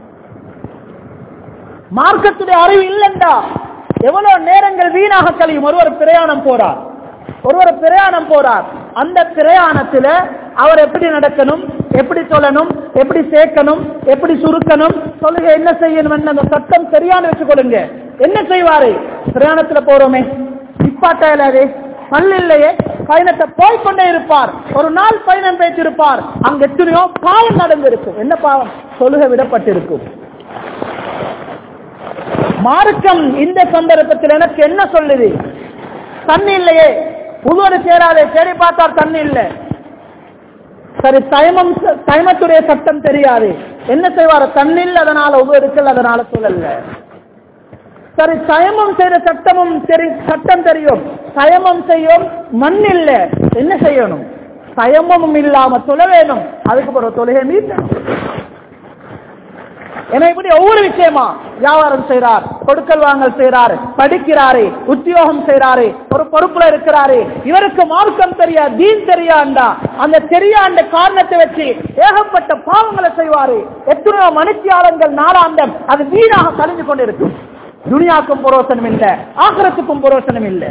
மார்க்கத்துடைய அறிவு இல்லைண்டா எவ்வளவு நேரங்கள் வீணாக கழியும் ஒருவர் பிரயாணம் போறார் ஒருவர் பிரயாணம் போறார் அந்த பிரயாணத்துல அவர் எப்படி நடக்கணும் எப்படி சொல்லணும் எப்படி சேர்க்கணும் எப்படி சுருக்கணும் சொல்லுங்க என்ன செய்யணும் அந்த சட்டம் சரியான வச்சுக்கொள்ளுங்க என்ன செய்வாரு பிரயாணத்துல போறோமே நிப்பாட்டா இல்லாதே பல் இல்லையே பயணத்தை போய்கொண்டே இருப்பார் ஒரு நாள் பயணம் பேச்சிருப்பார் அங்க எத்தனையோ பாவம் நடந்திருக்கும் என்ன பாவம் சொல்லுக விடப்பட்டிருக்கும் மார்க்கம் இந்த சந்தர்ப்பத்தில் எனக்கு என்ன சொல்லுது தண்ணி இல்லையே புதுவரு சேராதே தேடி பார்த்தார் தண்ணி இல்லை சரி தைமம் தைமத்துடைய சட்டம் தெரியாது என்ன செய்வார் தண்ணில் அதனால உபயோகிக்கல் அதனால சொல்லல சரி சயமம் செய்த சட்டமும் தெரி சட்டம் தெரியும் சயமம் செய்யும் மண் இல்ல என்ன செய்யணும் சயமமும் இல்லாம தொழ வேணும் அதுக்கு பிறகு தொழுகை மீட்டணும் ஏன்னா இப்படி ஒவ்வொரு விஷயமா வியாபாரம் செய்யறார் கொடுக்கல் வாங்கல் செய்யறாரு படிக்கிறாரு உத்தியோகம் செய்யறாரு ஒரு பொறுப்புல இருக்கிறாரு இவருக்கு மார்க்கம் தெரியா தீன் தெரியாண்டா அந்த தெரியாண்ட காரணத்தை வச்சு ஏகப்பட்ட பாவங்களை செய்வாரு எத்தனையோ மனுஷியாளங்கள் நாளாந்தம் அது வீணாக கழிஞ்சு கொண்டிருக்கும் துனியாக்கும் புரோசனம் இல்ல ஆகரத்துக்கும் புரோசனம் இல்ல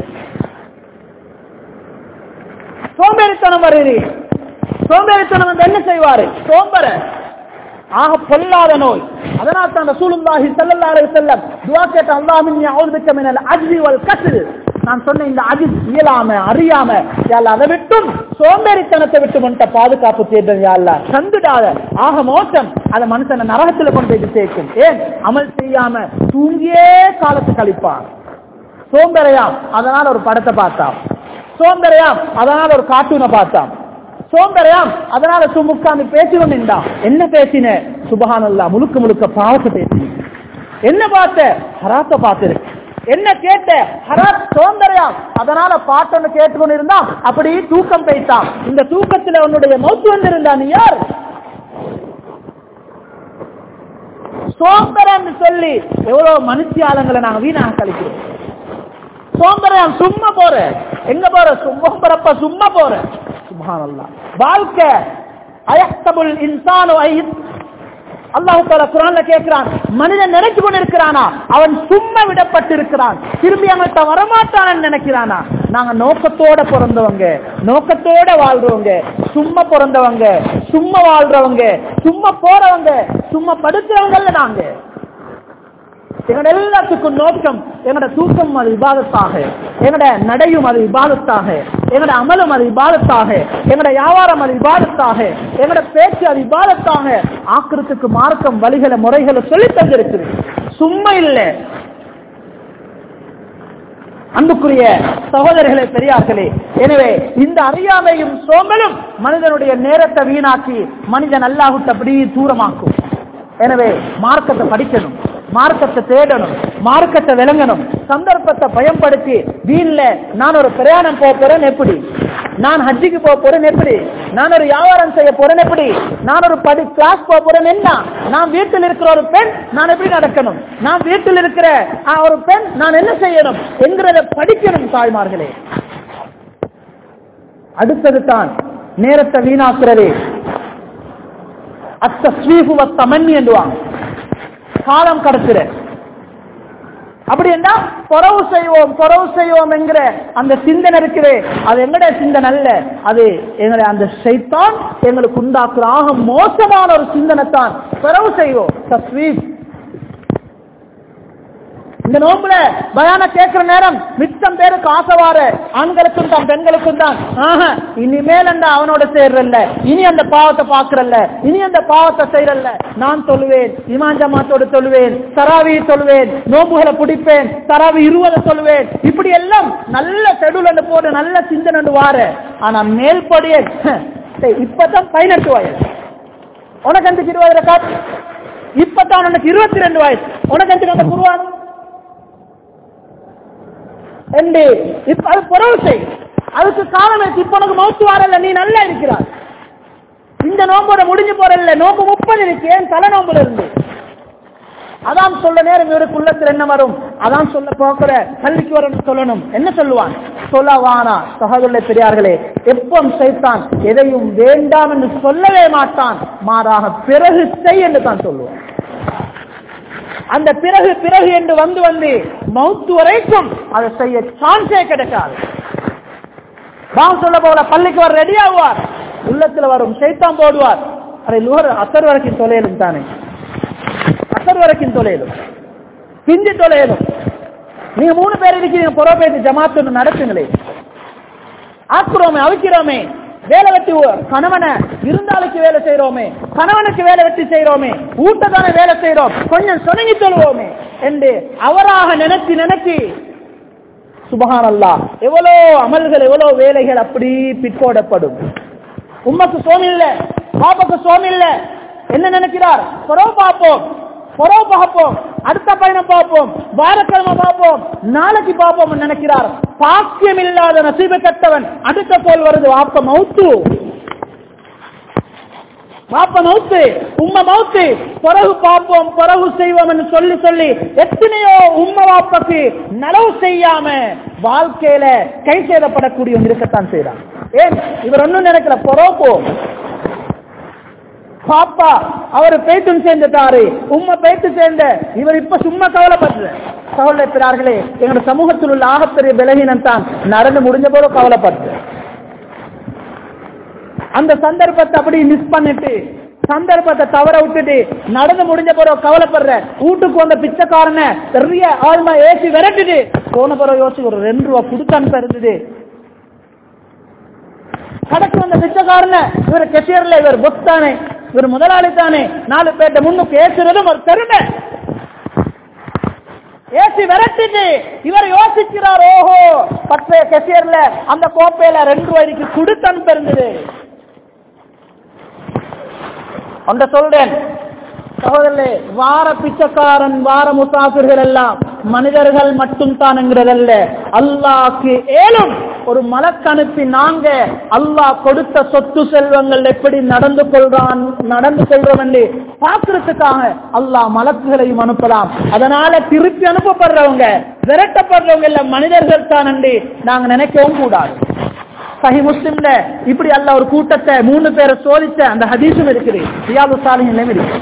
சோம்பேறித்தனம் வருது சோம்பேறித்தனம் வந்து என்ன செய்வாரு சோம்பர ஆக பொல்லாத நோய் அதனால் தான் ரசூலுல்லாஹி ஸல்லல்லாஹு அலைஹி வஸல்லம் துஆ கேட்ட அல்லாஹ் மின்னி அஊது பிக்க மினல் அஜ்ஸி வல் கஸ்ல் நான் சொன்ன இந்த அஜிஸ் இயலாம அறியாம யாழ்லா அதை விட்டும் சோம்பேறித்தனத்தை விட்டு முன்ட்ட பாதுகாப்பு செய்தது யாழ்லா கண்டுடாத ஆக மோசம் அதை மனுஷனை நரகத்துல கொண்டு போய் சேர்க்கும் ஏன் அமல் செய்யாம தூங்கியே காலத்து கழிப்பான் சோம்பேறையாம் அதனால ஒரு படத்தை பார்த்தான் சோம்பேறையாம் அதனால ஒரு கார்ட்டூனை பார்த்தான் சோம்பரையாம் அதனால சுமுக்காமி பேசிடும் என்றா என்ன பேசின சுபஹானல்லா முழுக்க முழுக்க பாவத்தை பேசின என்ன பார்த்த ஹராத்த பார்த்திருக்கு என்ன கேட்ட ஹராத் சோந்தரையாம் அதனால பாட்டொன்னு கேட்டுக்கொண்டு இருந்தா அப்படி தூக்கம் பேய்த்தான் இந்த தூக்கத்துல உன்னுடைய மௌத்து வந்திருந்தா நீ யார் சோம்பரன்னு சொல்லி எவ்வளவு மனுஷியாளங்களை நாங்க வீணாக கழிக்கிறோம் சோம்பரம் சும்மா போற எங்க போற சும்மா போறப்ப சும்மா போற சுப்ஹானல்லாஹ் வாழ்க்கை அயக்தபுல் இன்சானு ஐத் அல்லாஹ் தாலா குரான்ல கேட்கிறான் மனிதன் நினைச்சு கொண்டிருக்கிறானா அவன் சும்மா விடப்பட்டிருக்கிறான் திரும்பி அவன்கிட்ட வரமாட்டான்னு நினைக்கிறானா நாங்க நோக்கத்தோட பிறந்தவங்க நோக்கத்தோட வாழ்றவங்க சும்மா பிறந்தவங்க சும்மா வாழ்றவங்க சும்மா போறவங்க சும்மா படுக்கிறவங்கல்ல நாங்க எங்களோட எல்லாத்துக்கும் நோக்கம் எங்களோட தூக்கம் அது விவாதத்தாக எங்களோட நடையும் அது விவாதத்தாக எங்களோட அமலும் அது விவாதத்தாக எங்களோட வியாபாரம் அது விவாதத்தாக எங்களோட பேச்சு அது விவாதத்தாக ஆக்கிரத்துக்கு மார்க்கம் வழிகளை முறைகளை சொல்லி தந்திருக்குது சும்மா இல்லை அன்புக்குரிய சகோதரர்களே பெரியார்களே எனவே இந்த அறியாமையும் சோம்பலும் மனிதனுடைய நேரத்தை வீணாக்கி மனிதன் அல்லாஹுட்டு அப்படியே தூரமாக்கும் எனவே மார்க்கத்தை படிக்கணும் மார்க்கத்தை தேடணும் மார்க்கத்தை விளங்கணும் சந்தர்ப்பத்தை பயன்படுத்தி வீண்ல நான் ஒரு பிரயாணம் போக போறேன் எப்படி நான் ஹஜ்ஜிக்கு போக போறேன் எப்படி நான் ஒரு வியாபாரம் செய்ய போறேன் எப்படி நான் ஒரு படி கிளாஸ் போக போறேன் என்ன நான் வீட்டில் இருக்கிற ஒரு பெண் நான் எப்படி நடக்கணும் நான் வீட்டில் இருக்கிற ஆ, ஒரு பெண் நான் என்ன செய்யணும் என்கிறத படிக்கணும் தாய்மார்களே அடுத்தது தான் நேரத்தை வீணாக்குறது அத்தஸ்வீபு தமன்னி என்றுவாங்க காலம் கடத்துற அப்படி என்ன பொறவு செய்வோம் பொறவு செய்வோம் என்கிற அந்த சிந்தனை இருக்குது அது எங்கட சிந்தனை அல்ல அது எங்களை அந்த சைத்தான் எங்களுக்கு உண்டாக்குற ஆக மோசமான ஒரு சிந்தனை தான் பொறவு செய்வோம் தஸ்வீப் இந்த நோம்புல பயான கேட்கிற நேரம் மிச்சம் பேருக்கு ஆசைவாரு ஆண்களுக்கும் தான் பெண்களுக்கும் தான் ஆஹா இனிமேல் அந்த அவனோட சேர்றல்ல இனி அந்த பாவத்தை பாக்குறல்ல இனி அந்த பாவத்தை செய்யறல்ல நான் சொல்லுவேன் இமான் ஜமாத்தோடு சொல்லுவேன் தராவி சொல்லுவேன் நோம்புகளை பிடிப்பேன் தராவி இருவதை சொல்லுவேன் இப்படி எல்லாம் நல்ல செடுல போட்டு நல்ல சிந்தனை வாரு ஆனா மேல்படியே டேய், இப்பதான் பதினெட்டு வயசு உனக்கு அந்த இருபதுல காட்டு இப்பதான் உனக்கு இருபத்தி ரெண்டு வயசு உனக்கு அந்த அந்த குருவான் என்று இப்ப அது புறவு செய் அதுக்கு காலம் இருக்கு இப்ப உனக்கு மௌத்து வரல நீ நல்லா இருக்கிறாய் இந்த நோம்போட முடிஞ்சு போறல நோம்பு முப்பது இருக்கு ஏன் தலை நோம்புல இருந்து அதான் சொல்ல நேரம் இவருக்கு உள்ளத்துல என்ன வரும் அதான் சொல்ல போக்குற கல்விக்கு வரும் சொல்லணும் என்ன சொல்லுவான் சொல்லவானா சகோதர பெரியார்களே எப்பம் செய்தான் எதையும் வேண்டாம் என்று சொல்லவே மாட்டான் மாறாக பிறகு செய் என்று தான் சொல்லுவான் அந்த பிறகு பிறகு என்று வந்து வந்து மௌத்து வரைக்கும் அதை செய்ய சான்ஸே கிடைக்காது பாவம் சொல்ல போல பள்ளிக்கு வர ரெடி ஆகுவார் உள்ளத்துல வரும் சைத்தான் போடுவார் அதை லுகர் அசர் வரைக்கும் தொலையலும் தானே அசர் வரைக்கும் தொலையலும் பிஞ்சு தொலையலும் நீங்க மூணு பேர் இருக்கீங்க புறப்பேத்து ஜமாத்து ஒண்ணு நடத்துங்களே ஆக்குறோமே அவிக்கிறோமே வேலை வெட்டி ஓ- கணவனை இருந்தாளுக்கு வேலை செய்யறோமே கணவனுக்கு வேலை வெட்டி செய்யறோமே ஊட்டத்தானே வேலை செய்யறோம் கொஞ்சம் சொனங்கி சொல்லுவோமே என்று அவராக நினைச்சு நினைச்சு சுபஹான் அல்லா எவ்வளோ அமல்கள் எவ்வளோ வேலைகள் அப்படி பிற்போடப்படும் உம்மக்கு சோம் இல்ல பாப்பாக்கு சோம் இல்ல என்ன நினைக்கிறார் பொறவு பார்ப்போம் பொறவு பார்ப்போம் அடுத்த பயணம் பார்ப்போம் வாரக்கிழமை பார்ப்போம் நாளைக்கு பார்ப்போம் நினைக்கிறார் பாக்கியம் இல்லாத நசீப கட்டவன் அடுத்த போல் வருது வாப்ப மவுத்து பாப்ப மவுத்து உம்ம மவுத்து பிறகு பார்ப்போம் பிறகு செய்வோம் என்று சொல்லி சொல்லி எத்தனையோ உம்ம வாப்பக்கு நலவு செய்யாம வாழ்க்கையில கை சேதப்படக்கூடியவங்க இருக்கத்தான் செய்யறான் ஏன் இவர் ஒன்னும் நினைக்கல பொறப்போம் பாப்பா அவர் பேத்தும் சேர்ந்துட்டாரு உம்மை பேத்து சேர்ந்த இவர் இப்ப சும்மா கவலைப்படுற கவலைப்படுறார்களே எங்க சமூகத்தில் உள்ள ஆகப்பெரிய பலகீனம் தான் நடந்து முடிஞ்ச போல கவலைப்படுற அந்த சந்தர்ப்பத்தை அப்படி மிஸ் பண்ணிட்டு சந்தர்ப்பத்தை தவற விட்டுட்டு நடந்து முடிஞ்ச பிறகு கவலைப்படுற வீட்டுக்கு வந்த பிச்சைக்காரன பெரிய ஆழ்மா ஏசி விரட்டுட்டு போன பிறகு யோசிச்சு ஒரு ரெண்டு ரூபா கொடுத்தான்னு இருந்தது கடைக்கு வந்த பிச்சைக்காரன இவர் கெசியர்ல இவர் பொஸ் தானே இவர் முதலாளி தானே நாலு பேர்ட்ட முன்னுக்கு ஏசுறதும் ஒரு பெருமை ஏசி விரட்டிட்டு இவர் யோசிக்கிறார் ஓஹோ பத்து கெசியர்ல அந்த கோப்பையில ரெண்டு ரூபாய்க்கு கொடுத்து அனுப்பிருந்தது ஒன்ற சொல்றேன் சகோதரர்களே வார பிச்சைக்காரன் வார முசாஃபிர்கள் எல்லாம் மனிதர்கள் மட்டும் தான் என்கிறதல்ல அல்லாஹ்க்கு ஏலும் ஒரு மலக்கு அனுப்பி நாங்க அல்லாஹ் கொடுத்த சொத்து செல்வங்கள் எப்படி நடந்து கொள்றான் நடந்து கொள்றோம் என்று பார்க்கறதுக்காக அல்லாஹ் மலக்குகளையும் அனுப்பலாம் அதனால திருப்பி அனுப்பப்படுறவங்க விரட்டப்படுறவங்க எல்லாம் மனிதர்கள் தான் என்று நாங்க நினைக்கவும் கூடாது சஹி முஸ்லிம்ல இப்படி அல்ல ஒரு கூட்டத்தை மூணு பேரை சோதிச்ச அந்த ஹதீஸும் இருக்குது ரியாது சாலிஹின்லயும் இருக்கு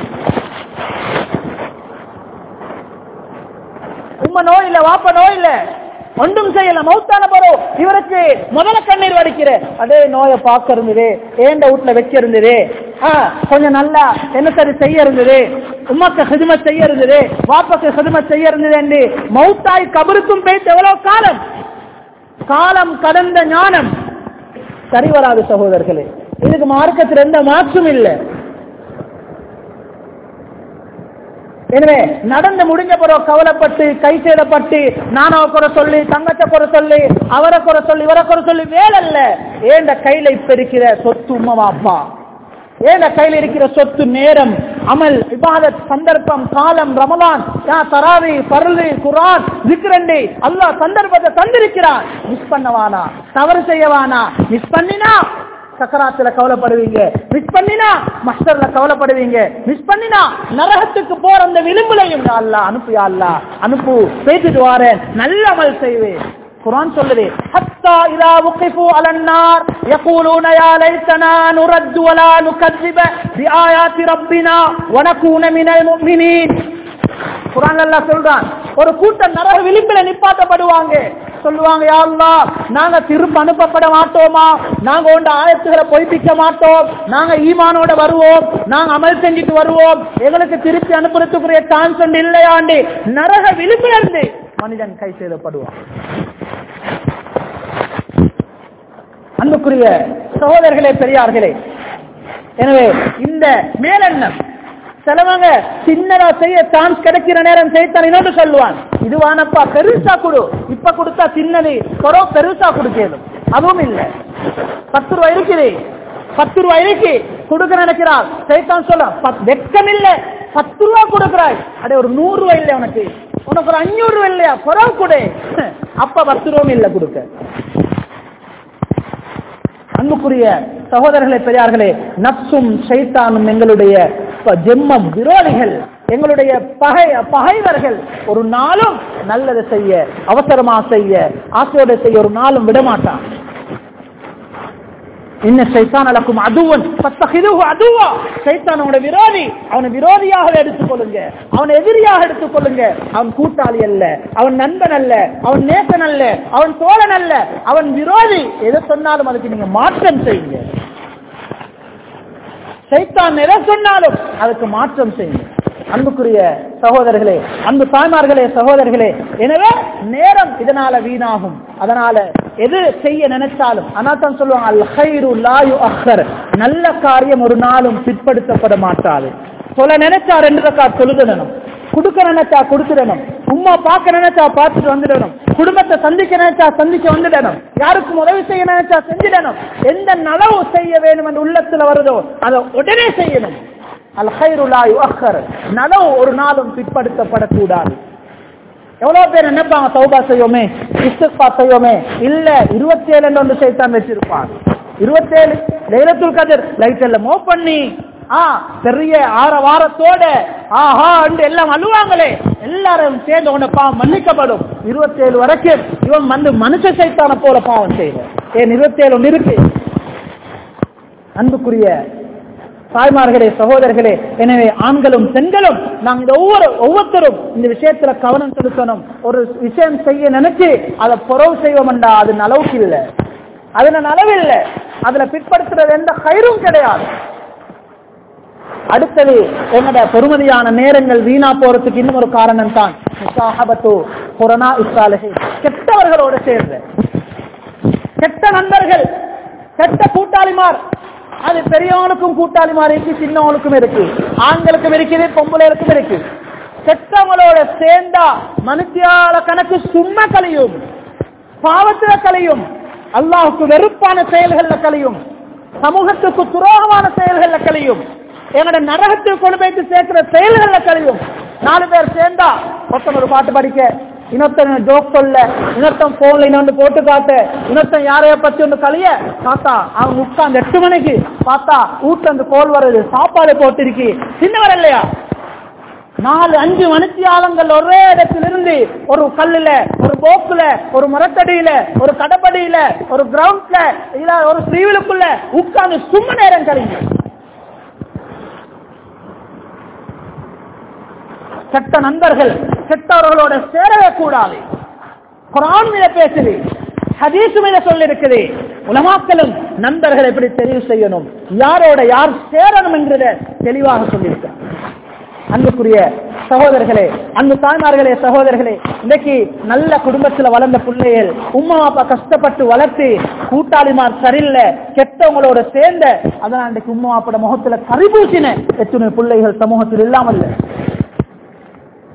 உம்ம நோய் இல்ல வாப்ப நோய் இல்ல ஒன்றும் செய்யல மௌத்தான பரோ இவருக்கு முதல்ல கண்ணீர் வடிக்கிற அதே நோயை பார்க்க இருந்தது ஏண்ட வீட்டுல வச்சு இருந்தது ஆ, கொஞ்சம் நல்லா என்ன சரி செய்ய இருந்தது உமாக்கு ஹிதுமத் செய்ய இருந்தது வாப்பாக்கு ஹிதுமத் செய்ய இருந்தது என்று மௌத்தாய் கபருக்கும் போயிட்டு எவ்வளவு காலம் காலம் கடந்த ஞானம் சரி வராது சகோதரர்களே இதுக்கு மார்க்கத்தில் எந்த மாற்றும் இல்லை எனவே நடந்து முடிஞ்ச பிறகு கவலைப்பட்டு கை சேதப்பட்டு நானாவை குறை சொல்லி தங்கத்தை குறை சொல்லி அவரை குறை சொல்லி இவரை குறை சொல்லி வேலை இல்ல ஏண்ட கையில இப்ப இருக்கிற சொத்து உம்மவா அப்பா ஏண்ட கையில இருக்கிற சொத்து நேரம் அமல் இபாதத் சந்தர்ப்பம் காலம் ரமலான் யா தராவி பருளு குரான் விக்ரண்டி அல்லாஹ் சந்தர்ப்பத்தை தந்திருக்கிறான் மிஸ் பண்ணவானா தவறு செய்யவானா மிஸ் பண்ணினா சக்கராத்துல கவலைப்படுவீங்க மிஸ் பண்ணினா மஸ்டர்ல கவலைப்படுவீங்க மிஸ் பண்ணினா நரகத்துக்கு போற அந்த விளிம்புலையும் யா அல்லாஹ் அனுப்பு யா அல்லாஹ் அனுப்பு பேசிட்டு வாரேன் நல்ல அமல் செய்வேன் குரான் சொல்லுது ஹத்தா இதா உக்கிஃபு அலன்னார் யகூலூன யா லைத்தனா நுரத்து வலா நுகذிப பிஆயாத்தி ரப்பினா வனகூன மினல் முஃமினீன் குரான் அல்லாஹ் சொல்றான் ஒரு கூட்டம் நரக விளிம்பில நிப்பாட்டப்படுவாங்க சொல்லுவாங்க யா அல்லாஹ் நாங்க திரும்ப அனுப்பப்பட மாட்டோமா நாங்க உண்ட ஆயத்துகளை பொய்ப்பிக்க மாட்டோம் நாங்க ஈமானோட வருவோம் நாங்க அமல் செஞ்சுட்டு வருவோம் எங்களுக்கு திருப்பி அனுப்புறதுக்குரிய சான்ஸ் ஒன்று இல்லையாண்டி நரக விளிம்பில இருந்து மனிதன் கை செய்தப்படுவான் அன்புக்குரிய சகோதரர்களே பெரியார்களே எனவே இந்த மேலெண்ணம் சிலவங்க சின்னதா செய்ய சான்ஸ் கிடைக்கிற நேரம் செய்தான் இன்னொன்று சொல்லுவான் இதுவானப்பா பெருசா கொடு இப்ப கொடுத்தா சின்னது கொரோ பெருசா கொடுக்கணும் அதுவும் இல்ல பத்து ரூபாய் இருக்குது பத்து ரூபாய் இருக்கு கொடுக்க நினைக்கிறார் சைத்தான் சொல்ல பத்- வெட்கம் இல்ல பத்து ரூபா கொடுக்கிறாய் அடே ஒரு நூறு ரூபாய் இல்ல உனக்கு உனக்கு ஒரு அஞ்சூறு ரூபாய் இல்லையா குறவு கொடு அப்ப பத்து ரூபாய் இல்ல கொடுக்க அன்புக்குரிய சகோதரர்களே பெரியார்களே நப்சும் சைத்தானும் எங்களுடைய ப- ஜெம்மம் விரோதிகள் எங்களுடைய பகை பகைவர்கள் ஒரு நாளும் நல்லதை செய்ய அவசரமா செய்ய ஆசையோட செய்ய ஒரு நாளும் விடமாட்டான் இன்ன சைத்தான் அலக்கும் அதுவன் பத்தகிதுஹு அதுவா சைத்தான் அவன விரோதி அவனை விரோதியாக எடுத்துக்கொள்ளுங்க அவன் எதிரியாக எடுத்துக்கொள்ளுங்க அவன் கூட்டாளி அல்ல அவன் நண்பன் அல்ல அவன் நேசன் அல்ல அவன் தோழன் அல்ல அவன் விரோதி எதை சொன்னாலும் அதுக்கு நீங்க மாற்றம் செய்யுங்க சைத்தான் எதை சொன்னாலும் அதுக்கு மாற்றம் செய்யுங்க அன்புக்குரிய சகோதரர்களே அன்பு தாய்மார்களே சகோதரர்களே எனவே நேரம் இதனால வீணாகும் அதனால எது செய்ய நினைச்சாலும் அனாத்தான் சொல்லுவாங்க அல் ஹைரு லாயு அஹர் நல்ல காரியம் ஒரு நாளும் பிற்படுத்தப்பட மாட்டாது சொல்ல நினைச்சா ரெண்டு ரக்கா தொழுதணும் கொடுக்க நினைச்சா கொடுத்துடணும் உம்மா பார்க்க நினைச்சா பார்த்துட்டு வந்துடணும் குடும்பத்தை சந்திக்க நினைச்சா சந்திக்க வந்துடணும் யாருக்கும் உதவி செய்ய நினைச்சா செஞ்சிடணும் எந்த நலவு செய்ய வேணும் என்று உள்ளத்துல வருதோ அதை உடனே செய்யணும் அல் ஹைருலா யுஅக்கர் நலவு ஒரு நாளும் பிற்படுத்தப்படக்கூடாது எவ்வளவு பேர் நினைப்பாங்க சௌபா செய்யோமே இஸ்திக்பா செய்யோமே இல்ல இருபத்தி ஏழு ஒன்று சைத்தான் வச்சிருப்பான் இருபத்தேழு லைலத்துல் கதிர் லைட் எல்லாம் மோ பண்ணி ஆ பெரிய ஆற வாரத்தோட ஆஹா என்று எல்லாம் அழுவாங்களே எல்லாரும் சேர்ந்து உன்னை பாவம் மன்னிக்கப்படும் இருபத்தேழு வரைக்கும் இவன் வந்து மனுஷ சைத்தான போல பாவம் செய்வான் ஏன் இருபத்தேழு ஒன்று இருக்கு அன்புக்குரிய தாய்மார்களே சகோதரர்களே எனவே ஆண்களும் பெண்களும் நாங்க இந்த ஒவ்வொரு ஒவ்வொருத்தரும் இந்த விஷயத்துல கவனம் செலுத்தணும் ஒரு விஷயம் செய்ய நினைச்சு அதை புறவு செய்வோம்டா அது நலவுக்கு இல்லை அதுல நலவில்லை அதுல பிற்படுத்துறது எந்த கயிறும் கிடையாது அடுத்தது என்னோட பொறுமதியான நேரங்கள் வீணா போறதுக்கு இன்னும் ஒரு காரணம் தான் முசாஹபத்து கொரோனா இஸ்ராலகை கெட்டவர்களோட சேர்ந்த கெட்ட நண்பர்கள் கெட்ட கூட்டாளிமார் அது பெரியவனுக்கும் கூட்டாளிமார் இருக்கு சின்னவனுக்கும் இருக்கு ஆண்களுக்கும் இருக்குது பொம்பளைகளுக்கும் இருக்கு கெட்டவங்களோட சேர்ந்தா மனுஷியால கணக்கு சும்மா கழியும் பாவத்துல கழியும் அல்லாஹுக்கு வெறுப்பான செயல்கள்ல கழியும் சமூகத்துக்கு துரோகமான செயல்கள்ல கழியும் எங்களோட நரகத்துக்கு கொண்டு போயிட்டு சேர்க்கிற செயல்கள்ல கழியும் நாலு பேர் சேர்ந்தா ஒருத்தன் ஒரு பாட்டு படிக்க இன்னொருத்தன் ஜோக் சொல்ல இன்னொருத்தன் போன்ல இன்னொன்று போட்டு காட்ட இன்னொருத்தன் யாரைய பத்தி ஒன்று கழிய பார்த்தா அவன் உட்கார்ந்து எட்டு மணிக்கு பார்த்தா வீட்டுல இருந்து கோல் வருது சாப்பாடு போட்டிருக்கு சின்னவர் இல்லையா நாலு அஞ்சு மனுஷியாலங்கள் ஒரே இடத்திலிருந்து ஒரு கல்லுல ஒரு போக்குல ஒரு மரத்தடியில ஒரு கடப்படியில ஒரு கிரவுண்ட்ல இல்ல ஒரு ஸ்ரீவிலுக்குள்ள உட்கார்ந்து சும்மா நேரம் கழிங்க கெட்ட நண்பர்கள் கெட்டவர்களோட சேரவே கூடாது குரான் மீத பேசுது ஹதீஸ் மீத சொல்லி இருக்குது உலமாக்களும் நண்பர்கள் எப்படி தெரிவு செய்யணும் யாரோட யார் சேரணும் என்கிறத தெளிவாக சொல்லியிருக்கிறார் அன்புக்குரிய சகோதரர்களே அன்பு தாய்மார்களே சகோதரர்களே இன்னைக்கு நல்ல குடும்பத்துல வளர்ந்த பிள்ளைகள் உம்மா அப்பா கஷ்டப்பட்டு வளர்த்து கூட்டாளிமார் சரியில்லை கெட்டவங்களோட சேர்ந்த அதனால் இன்றைக்கு உம்மா அப்பட முகத்துல கரிபூசின எத்தனை பிள்ளைகள் சமூகத்தில் இல்லாமல் இல்லை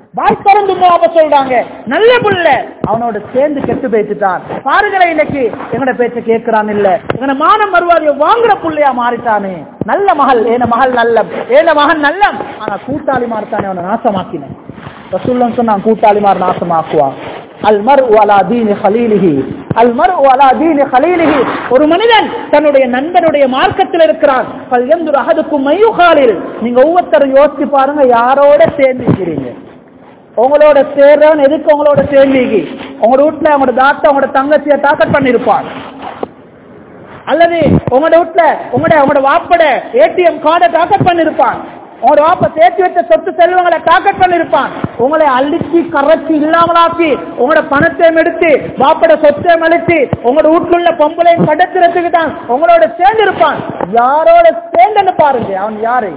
வாய் திறந்து உம்மாவை சொல்றாங்க நல்ல புள்ள அவனோட சேர்ந்து கெட்டு போயிட்டுட்டான் பாருங்களேன் இன்னைக்கு எங்கட பேச்ச கேட்கிறான் இல்ல எங்கட மானம் மறுவாதிய வாங்குற புள்ளையா மாறிட்டானே நல்ல மகள் ஏன மகள் நல்லம் ஏன மகன் நல்லம் ஆனா கூட்டாளி மாறித்தானே அவனை நாசமாக்கினேன் ரசூல்லன் சொன்னான் கூட்டாளிமார் நாசமாக்குவான் அல் மர் அலா தீனி ஹலீலிஹி அல் மர் அலா தீனி ஹலீலிஹி ஒரு மனிதன் தன்னுடைய நண்பனுடைய மார்க்கத்தில் இருக்கிறான் பல் எந்து அகதுக்கும் மையுகாலில் நீங்க ஒவ்வொருத்தரும் யோசிச்சு பாருங்க யாரோட சேர்ந்துக்கிறீங்க உங்களோட சேர்றவன் எதுக்கு உங்களோட சேர்ந்தீங்க உங்களோட வீட்டுல உங்களோட தாத்தா உங்களோட தங்கச்சியை டாக்கட் பண்ணிருப்பான் அல்லது உங்களோட வீட்டுல உங்களோட உங்களோட வாப்பட ஏடிஎம் கார்டை டாக்கட் பண்ணிருப்பான் உங்களோட வாப்ப சேர்த்து வச்ச சொத்து செல்வங்களை டாக்கெட் பண்ணிருப்பான் உங்களை அள்ளிச்சு கரைச்சி இல்லாமலாக்கி உங்களோட பணத்தையும் எடுத்து வாப்பட சொத்தையும் அழிச்சு உங்களோட வீட்டுல உள்ள பொம்பளையும் கடத்துறதுக்கு தான் உங்களோட சேர்ந்து இருப்பான் யாரோட சேர்ந்துன்னு பாருங்க அவன் யாரு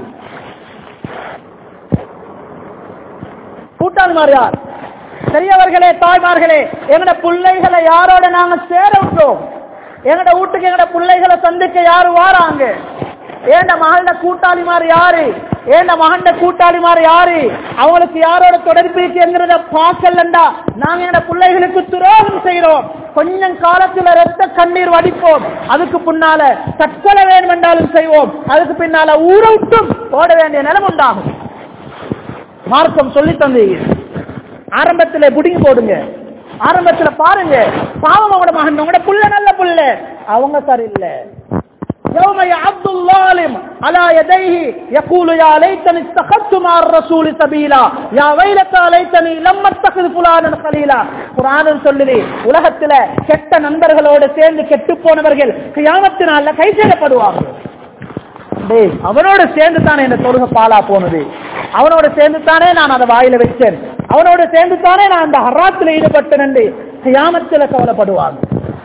கூட்டாளிமார் யார் பெரியவர்களே தாய்மார்களே எங்கட பிள்ளைகளை யாரோட நாங்க சேர விட்டோம் எங்கட வீட்டுக்கு எங்கட பிள்ளைகளை சந்திக்க யாரு வாராங்க ஏண்ட மகண்ட கூட்டாளிமார் யாரு ஏண்ட மகண்ட கூட்டாளிமார் யாரு அவங்களுக்கு யாரோட தொடர்பு இருக்குங்கிறத பார்க்கலண்டா நாங்க எங்கட பிள்ளைகளுக்கு துரோகம் செய்யறோம் கொஞ்சம் காலத்துல ரத்த கண்ணீர் வடிப்போம் அதுக்கு பின்னால தற்கொலை வேண்டும் என்றாலும் செய்வோம் அதுக்கு பின்னால ஊரை விட்டும் ஓட வேண்டிய நிலம் உண்டாகும் மார்க்கம் சொல்லி தந்தீங்க ஆரம்பத்துல புடிங்கி போடுங்க ஆரம்பத்துல பாருங்க பாவம் அவங்களோட மகன் அவங்களோட புள்ள நல்ல புள்ள அவங்க சரியில்லை يوم يعض الظالم على يديه يقول يا ليتني اتخذت مع الرسول سبيلا يا ويلتى ليتني لم اتخذ فلانا خليلا குர்ஆன் சொல்லுது உலகத்துல கெட்ட நண்பர்களோட சேர்ந்து கெட்டு போனவர்கள் கியாமத்தினால கை செய்யப்படுவார்கள் டேய் அவனோட சேர்ந்து தானே இந்த தொழுகை பாலா போனது அவனோட சேர்ந்து தானே நான் அதை வாயில வச்சேன் அவனோட சேர்ந்து தானே நான் அந்த ஹராத்துல ஈடுபட்டேன் என்று கியாமத்துல கவலைப்படுவாங்க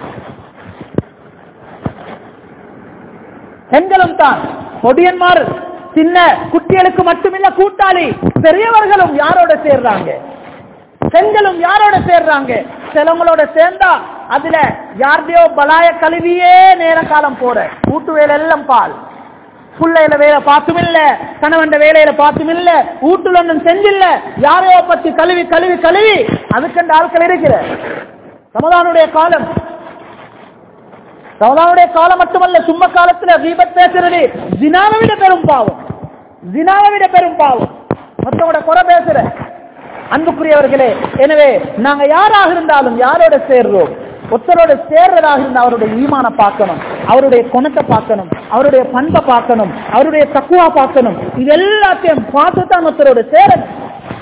பெண்களும் தான் பொடியன்மார் சின்ன குட்டிகளுக்கு மட்டுமில்ல கூட்டாளி பெரியவர்களும் யாரோட சேர்றாங்க பெண்களும் யாரோட சேர்றாங்க சிலவங்களோட சேர்ந்தா அதுல யார்டையோ பலாய கழுவியே நேர காலம் போற வீட்டு வேலை எல்லாம் பால் புள்ளையில வேலை பார்த்தும் இல்ல கணவன் வேலையில பார்த்தும் இல்ல வீட்டுல ஒன்றும் செஞ்சில்ல யாரையோ பத்தி கழுவி கழுவி கழுவி அதுக்கெண்டு ஆட்கள் இருக்கிற சமதானுடைய காலம் ரமலானுடைய காலம் மட்டுமல்ல சும்ம காலத்துல தீபத் பேசுறது ஜினாவை விட பெரும் பாவம் ஜினாவை விட பெரும் பாவம் மற்றவங்களோட குறை பேசுற அன்புக்குரியவர்களே எனவே நாங்க யாராக இருந்தாலும் யாரோட சேர்றோம் ஒருத்தரோட சேர்றதாக இருந்தா அவருடைய ஈமான பார்க்கணும் அவருடைய குணத்தை பார்க்கணும் அவருடைய பண்பை பார்க்கணும் அவருடைய தக்குவா பார்க்கணும் இது எல்லாத்தையும் பார்த்து தான் ஒருத்தரோட சேரணும்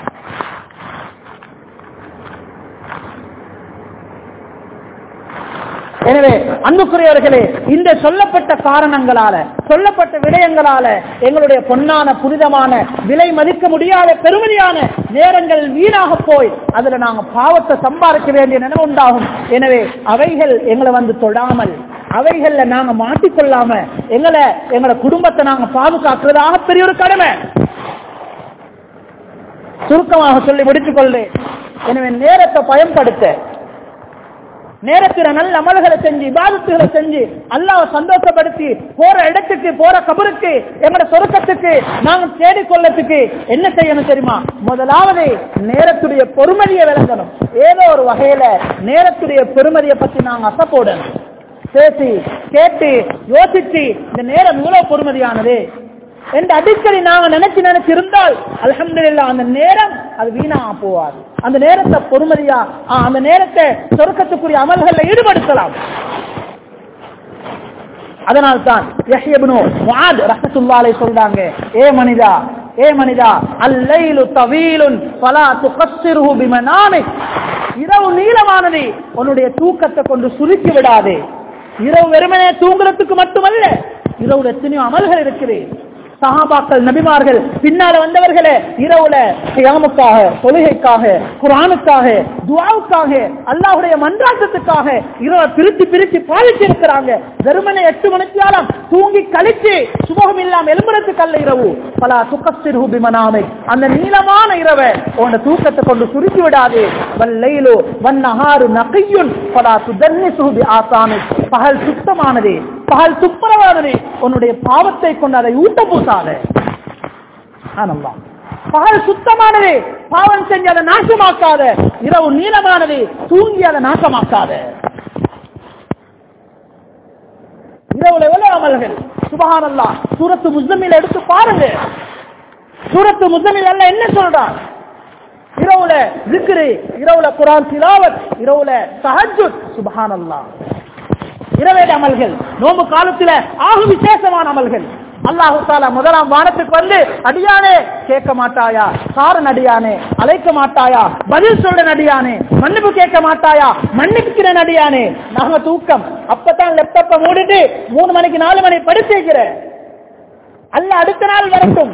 எனவே அன்புக்குரியவர்களே இந்த சொல்லப்பட்ட காரணங்களால சொல்லப்பட்ட விடயங்களால எங்களுடைய பொன்னான புனிதமான விலை மதிக்க முடியாத பெருமதியான நேரங்கள் வீணாக போய் அதுல நாங்க பாவத்தை சம்பாதிக்க வேண்டிய நினைவு உண்டாகும் எனவே அவைகள் எங்களை வந்து தொடாமல் அவைகள்ல நாங்க மாட்டிக்கொள்ளாம எங்களை எங்களோட குடும்பத்தை நாங்க பாதுகாக்கிறதாக பெரிய ஒரு கடமை சுருக்கமாக சொல்லி முடித்துக் கொள்றேன் எனவே நேரத்தை பயன்படுத்த நேரத்தில் நல்ல அமல்களை செஞ்சு இபாதத்துகளை செஞ்சு அல்லாஹ் சந்தோஷப்படுத்தி போற இடத்துக்கு போற கபருக்கு எங்களோட சொருக்கத்துக்கு நாங்க தேடிக்கொள்ளத்துக்கு என்ன செய்யணும் தெரியுமா முதலாவது நேரத்துடைய பொறுமதியை விளங்கணும் ஏதோ ஒரு வகையில நேரத்துடைய பெருமதியை பத்தி நாங்க அசப்போடணும் பேசி கேட்டு யோசிச்சு இந்த நேரம் இவ்வளவு பொறுமதியானது என்று அடிக்கடி நாங்க நினைச்சு நினைச்சு இருந்தால் அல்ஹம்துலில்லாஹ் அந்த நேரம் அது வீணா போவாது அந்த நேரத்தை பொறுமதியா ஆ, அந்த நேரத்தை சொருக்கத்துக்குரிய அமல்கள்ல ஈடுபடுத்தலாம் அதனால் தான் யஹ்யப்னு முஆத் ரஹ்மத்துல்லாஹி சொல்றாங்க ஏ மனிதா ஏ மனிதா அல்லைலு தவீலுன் ஃபலா துகஸ்ஸிருஹு பிமனாமிக் இரவு நீளமானது உன்னுடைய தூக்கத்தை கொண்டு சுருக்கி விடாதே இரவு வெறுமனே தூங்குறதுக்கு மட்டுமல்ல இரவுல எத்தனையோ அமல்கள் இருக்குது சஹாபாக்கள் நபிமார்கள் பின்னால வந்தவர்களே இரவுல கியாமுக்காக தொழுகைக்காக குரானுக்காக துவாவுக்காக அல்லாஹுடைய மன்றாட்டத்துக்காக இரவை பிரிச்சு பிரிச்சு பாதிச்சு இருக்கிறாங்க வெறுமனே எட்டு மணிக்காலம் தூங்கி கழிச்சு சுபகம் இல்லாம எலும்புறதுக்கு அல்ல இரவு பல துக்கஸ்திரு பிமனாமை அந்த நீளமான இரவை உன்னோட தூக்கத்தை கொண்டு சுருக்கி விடாதே வல்லைலோ வன்னஹாரு நகையுன் பலா துதன்னி சுகுபி ஆசாமி பகல் சுத்தமானது பகல் துப்புரவானது உன்னுடைய பாவத்தை கொண்டு அதை ஊட்ட பூசாத ஆனந்தா பகல் சுத்தமானது பாவம் செஞ்சு அதை நாசமாக்காத இரவு நீளமானது தூங்கி அதை நாசமாக்காத இரவுல எவ்வளவு அமல்கள் சுபஹானல்லா சூரத்து முஸ்லிமில் எடுத்து பாருங்க சூரத்து முஸ்லிமில் அல்ல என்ன சொல்றான் இரவுல ஜிக்ரு இரவுல குரான் திலாவத் இரவுல தஹஜ்ஜுத் சுபஹானல்லா இரவேட அமல்கள் நோம்பு காலத்துல ஆக விசேஷமான அமல்கள் அல்லாஹு தாலா முதலாம் வானத்துக்கு வந்து அடியானே கேட்க மாட்டாயா சாரன் அடியானே அழைக்க மாட்டாயா பதில் சொல்ற நடியானே மன்னிப்பு கேட்க மாட்டாயா மன்னிப்புக்கிற நடியானே நாங்க தூக்கம் அப்பதான் லேப்டாப்ப மூடிட்டு மூணு மணிக்கு நாலு மணி படுத்திருக்கிற அல்ல அடுத்த நாள் வரட்டும்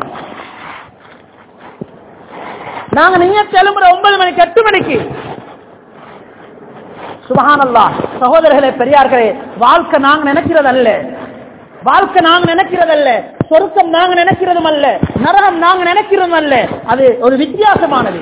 நாங்க நீங்க கிளம்புற ஒன்பது மணிக்கு எட்டு மணிக்கு சுபஹானல்லா சகோதரர்களே பெரியார்களே வாழ்க்கை நாங்க நினைக்கிறது அல்ல வாழ்க்கை நாங்க நினைக்கிறது அல்ல சொருக்கம் நாங்க நினைக்கிறதும் அல்ல நரகம் நாங்க நினைக்கிறதும் அல்ல அது ஒரு வித்தியாசமானது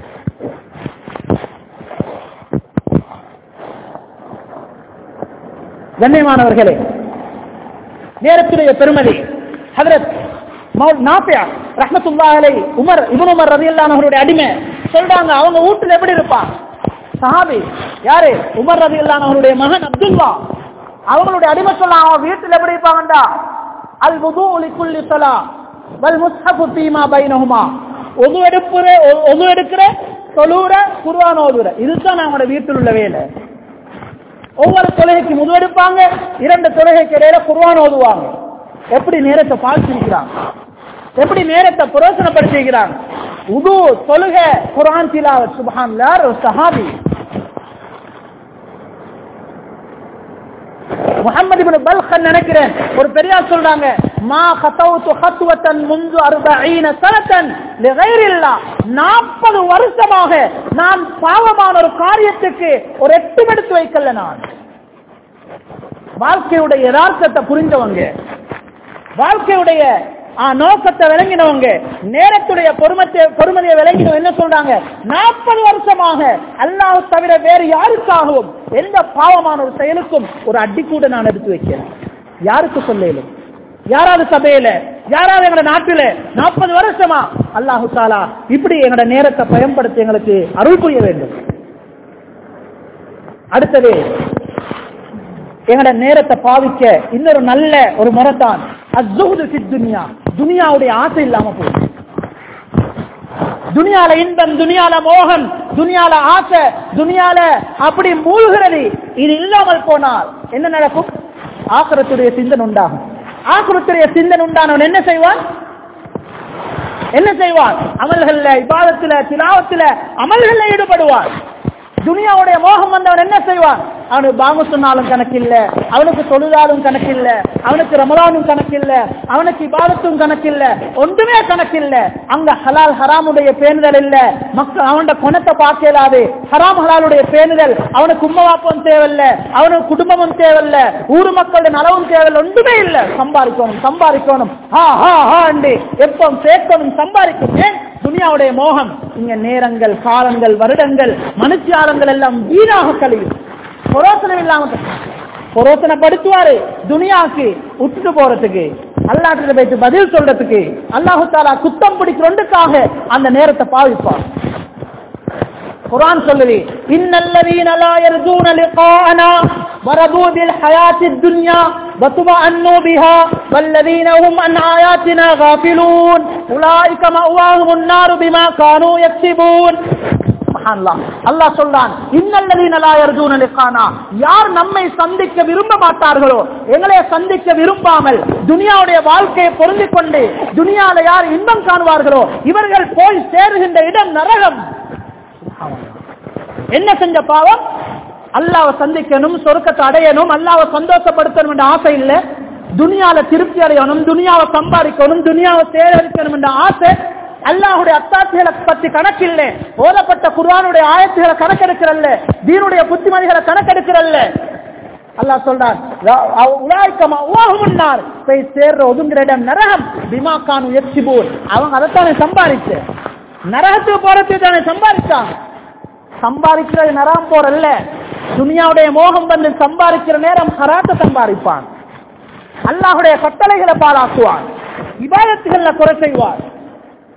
கண்ணியமானவர்களே நேரத்துடைய பெருமதி ஹதரத் மௌல் நாபியா ரஹ்மத்துல்லா அலை உமர் இவன் உமர் ரதியல்லான் அவருடைய அடிமை சொல்றாங்க அவங்க வீட்டுல எப்படி இருப்பான் சஹாபி யாரு உமர் ரதியல்லான் அவருடைய மகன் அப்துல்லா அவங்களுடைய அடிமை சொல்ல அவன் வீட்டுல எப்படி இருப்பாங்கடா அல் வுது குல்லி சலா வல் முஸ்ஹஃபு ஃபீமா பைனஹுமா ஒது எடுப்புற ஒது எடுக்கிற தொழுற குர்ஆன் ஓதுற இதுதான் நம்மளோட வீட்டில் உள்ள வேலை ஒவ்வொரு தொழுகைக்கு முதவெடுப்பாங்க இரண்டு தொழுகைக்கு இடையில குர்ஆன் ஓதுவாங்க எப்படி நேரத்தை பாழ்த்திருக்கிறாங்க எப்படி நேரத்தை புரோசனப்படுத்திக்கிறாங்க உது தொழுக குர்ஆன் திலாவத் சுப்ஹானல்லாஹ் ஒரு சஹாபி முகமது இப்னு பல்கன் நினைக்கிறேன் ஒரு பெரியார் சொல்றாங்க மா கதவுத்து கத்துவத்தன் முந்து அறுபீன சனத்தன் லிகைரில்லாஹ் 40 வருஷமாக நான் பாவமான ஒரு காரியத்துக்கு ஒரு எட்டு எடுத்து வைக்கல நான் வாழ்க்கையுடைய யதார்த்தத்தை புரிஞ்சவங்க வாழ்க்கையுடைய ஆ, நோக்கத்தை விளங்கினவங்க நேரத்துடைய பொறுமத்தை பொறுமதியை விளங்கினவங்க என்ன சொல்றாங்க நாற்பது வருஷமாக அல்லாஹ் தவிர வேறு யாருக்காகவும் எந்த பாவமான ஒரு செயலுக்கும் ஒரு அடி கூட நான் எடுத்து வைக்கிறேன் யாருக்கு சொல்லலும் யாராவது சபையில யாராவது எங்க நாட்டில நாற்பது வருஷமா அல்லாஹு தாலா இப்படி எங்களோட நேரத்தை பயன்படுத்தி எங்களுக்கு அருள் புரிய வேண்டும் அடுத்தது எங்களோட நேரத்தை பாவிக்க இன்னொரு நல்ல ஒரு முறைதான் அஸ்ஸுஹ்து ஃபித் துன்யா துனியாவுடைய ஆசை இல்லாம போகுது துனியால இன்பம் துனியால மோகம் துனியால ஆசை துனியால அப்படி மூழ்கிறது இது இல்லாமல் போனால் என்ன நடக்கும் ஆக்கிரத்துடைய சிந்தனை உண்டாகும் ஆக்கிரத்துடைய சிந்தனை உண்டானவன் என்ன செய்வான் என்ன செய்வான் அமல்கள்ல இபாதத்துல திலாவத்துல அமல்கள்ல ஈடுபடுவான் துனியாவுடைய மோகம் வந்தவன் என்ன செய்வான் அவனுக்கு பாங்கு சொன்னாலும் கணக்கில்ல அவனுக்கு தொழுதாலும் கணக்கில்ல அவனுக்கு ரமலானும் கணக்கில்ல அவனுக்கு இபாதத்தும் கணக்கில்ல ஒன்றுமே கணக்கில்ல அங்க ஹலால் ஹராமுடைய பேணுதல் இல்ல மக்கள் அவனோட குணத்தை பார்க்கலாது ஹராம் ஹலாலுடைய பேணுதல் அவனுக்கு உம்மவாப்பம் தேவையில்ல அவனுக்கு குடும்பமும் தேவையில்ல ஊர் மக்களுடைய நலவும் தேவையில்ல ஒன்றுமே இல்ல சம்பாதிக்கணும் சம்பாதிக்கணும் ஹா ஹா ஹா எப்போ சேர்க்கணும் சம்பாதிக்கணும் ஏன் துனியாவுடைய மோகம் இங்க நேரங்கள் காலங்கள் வருடங்கள் மனுஷியாலங்கள் எல்லாம் வீணாக கழியும் பொரோசனம் இல்லாம பொரோசனப்படுத்துவாரு துனியாக்கு விட்டுட்டு போறதுக்கு அல்லாட்டு வைத்து பதில் சொல்றதுக்கு அல்லாஹு தாலா குத்தம் பிடிக்கிறொண்டுக்காக அந்த நேரத்தை பாவிப்பார் குரான் சொல்லுது இன்னல்லதீன லா யர்ஜூன லிகாஅனா வரது பில் ஹயாத்தித் துன்யா وطمأنوا بها والذين هم عن آياتنا غافلون أولئك مأواهم النار بما كانوا يكسبون அல்லாஹ் சொல்றான் இன்னல்லதீன லா யர்ஜூன லிகானா யார் நம்மை சந்திக்க விரும்ப மாட்டார்களோ எங்களை சந்திக்க விரும்பாமல் துனியாவுடைய வாழ்க்கையை பொருந்திக் கொண்டு துனியால யார் இன்பம் காணுவார்களோ இவர்கள் போய் சேருகின்ற இடம் நரகம் என்ன செஞ்ச பாவம் அல்லாவை சந்திக்கணும் சொருக்கத்தை அடையணும் அல்லாவை சந்தோஷப்படுத்தணும் என்ற ஆசை இல்ல துனியால திருப்தி அடையணும் துனியாவை சம்பாதிக்கணும் துனியாவை சேகரிக்கணும் என்ற ஆசை அல்லாஹுடைய அத்தாட்சிகளை பத்தி கணக்கில்ல ஓதப்பட்ட குர்ஆனுடைய ஆயத்துகளை கணக்கெடுக்கிறல்ல தீனுடைய புத்திமதிகளை கணக்கெடுக்கிறல்ல அல்லாஹ் சொல்றான் உலாய்க்கமா உவாகுமுன்னார் போய் சேர்ற ஒதுங்குற இடம் நரகம் பிமாக்கானு எக்ஸிபூர் அவங்க அதைத்தானே சம்பாதிச்சு நரகத்துக்கு போறதுக்கு தானே சம்பாதிச்சாங்க சம்பாதிக்கிறது நரம் போறல்ல துனியாவுடைய மோகம் வந்து சம்பாதிக்கிற நேரம் ஹராத்த சம்பாதிப்பான் அல்லாஹுடைய கட்டளைகளை பாராட்டுவான் விவாதத்துகள்ல குறை செய்வார்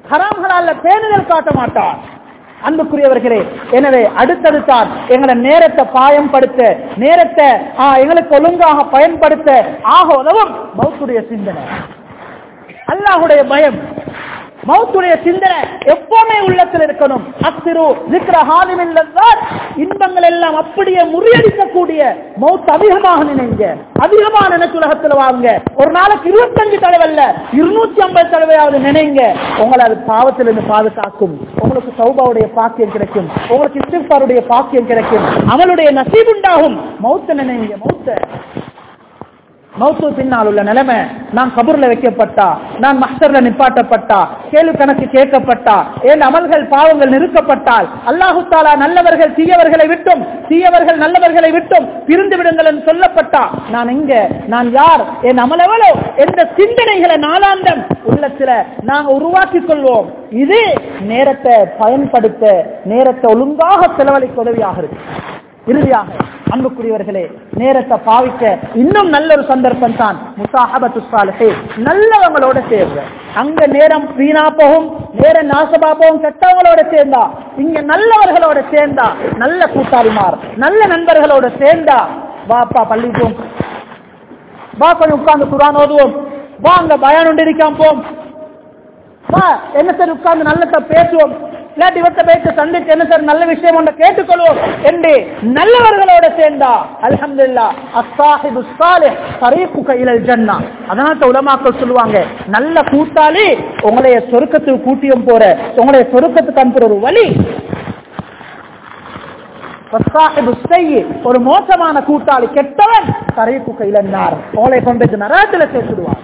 ஹராம்களால பேணுதல் காட்ட மாட்டார் அன்புக்குரியவர்களே எனவே அடுத்தது தான் எங்களை நேரத்தை பாயம்படுத்த நேரத்தை ஆ, எங்களுக்கு ஒழுங்காக பயன்படுத்த ஆக உதவும் மௌத்துடைய சிந்தனை அல்லாஹுடைய பயம் மௌத்துடைய சிந்தனை எப்பவுமே உள்ளத்தில் இருக்கணும் அத்திரு விக்கிர ஹாலிமில்லதான் இன்பங்கள் எல்லாம் அப்படியே முறியடிக்கக்கூடிய மௌத் அதிகமாக நினைங்க அதிகமாக நினைச்சு உலகத்துல வாங்க ஒரு நாளைக்கு இருபத்தஞ்சு தடவைல்ல இருநூத்தி ஐம்பது தடவையாவது நினைங்க உங்களை அது பாவத்திலிருந்து பாதுகாக்கும் உங்களுக்கு சௌபாவுடைய பாக்கியம் கிடைக்கும் உங்களுக்கு இஸ்திஃபாருடைய பாக்கியம் கிடைக்கும் அவளுடைய நசீபுண்டாகும் மௌத்த நினைங்க மௌத்த மௌத்து பின்னால் உள்ள நிலைமை நான் கபூர்ல வைக்கப்பட்டா நான் மஸ்டர்ல நிப்பாட்டப்பட்டா கேள்வி கணக்கு கேட்கப்பட்டா என் அமல்கள் பாவங்கள் நிறுக்கப்பட்டால் அல்லாஹு தாலா நல்லவர்கள் தீயவர்களை விட்டும் தீயவர்கள் நல்லவர்களை விட்டும் பிரிந்து விடுங்கள் என்று சொல்லப்பட்டா நான் எங்க நான் யார் என் அமல் எவ்வளோ என்ற சிந்தனைகளை நாளாந்தம் உள்ளத்துல நாங்க உருவாக்கிக் கொள்வோம் இது நேரத்தை பயன்படுத்த நேரத்தை ஒழுங்காக செலவழிக்க உதவியாக இருக்கு இறுதியாக அன்புக்குரியவர்களே நேரத்தை பாவிக்க இன்னும் நல்ல ஒரு சந்தர்ப்பம் தான் முசாஹபத்து சாலிஹே நல்லவங்களோட சேர்ந்த அங்க நேரம் வீணா போகும் நேரம் நாசமா போகும் கெட்டவங்களோட சேர்ந்தா இங்க நல்லவர்களோட சேர்ந்தா நல்ல கூட்டாளிமார் நல்ல நண்பர்களோட சேர்ந்தா வாப்பா பள்ளி போம் வா கொஞ்சம் உட்கார்ந்து குரான் ஓதுவோம் வா அங்க பயான் ஒன்று இருக்காம போம் வா என்ன சார் உட்கார்ந்து நல்லத பேசுவோம் இல்லாட்டி இவத்த பேச சந்திச்சு என்ன சார் நல்ல விஷயம் ஒன்று கேட்டுக்கொள்வோம் என்று நல்லவர்களோட சேர்ந்தா அல்ஹம்துலில்லா அஸ்ஸாஹிபு ஸாலிஹ் தரீகுக இலல் ஜன்னா அதனால தான் உலமாக்கள் சொல்லுவாங்க நல்ல கூட்டாளி உங்களைய சொர்க்கத்துக்கு கூட்டியும் போற உங்களைய சொர்க்கத்துக்கு அனுப்புற ஒரு வழி வஸ்ஸாஹிபு ஸய்யி, ஒரு மோசமான கூட்டாளி கெட்டவன் தரீகுக இலன்னார் உங்களை கொண்டு நரகத்துல சேர்த்துடுவான்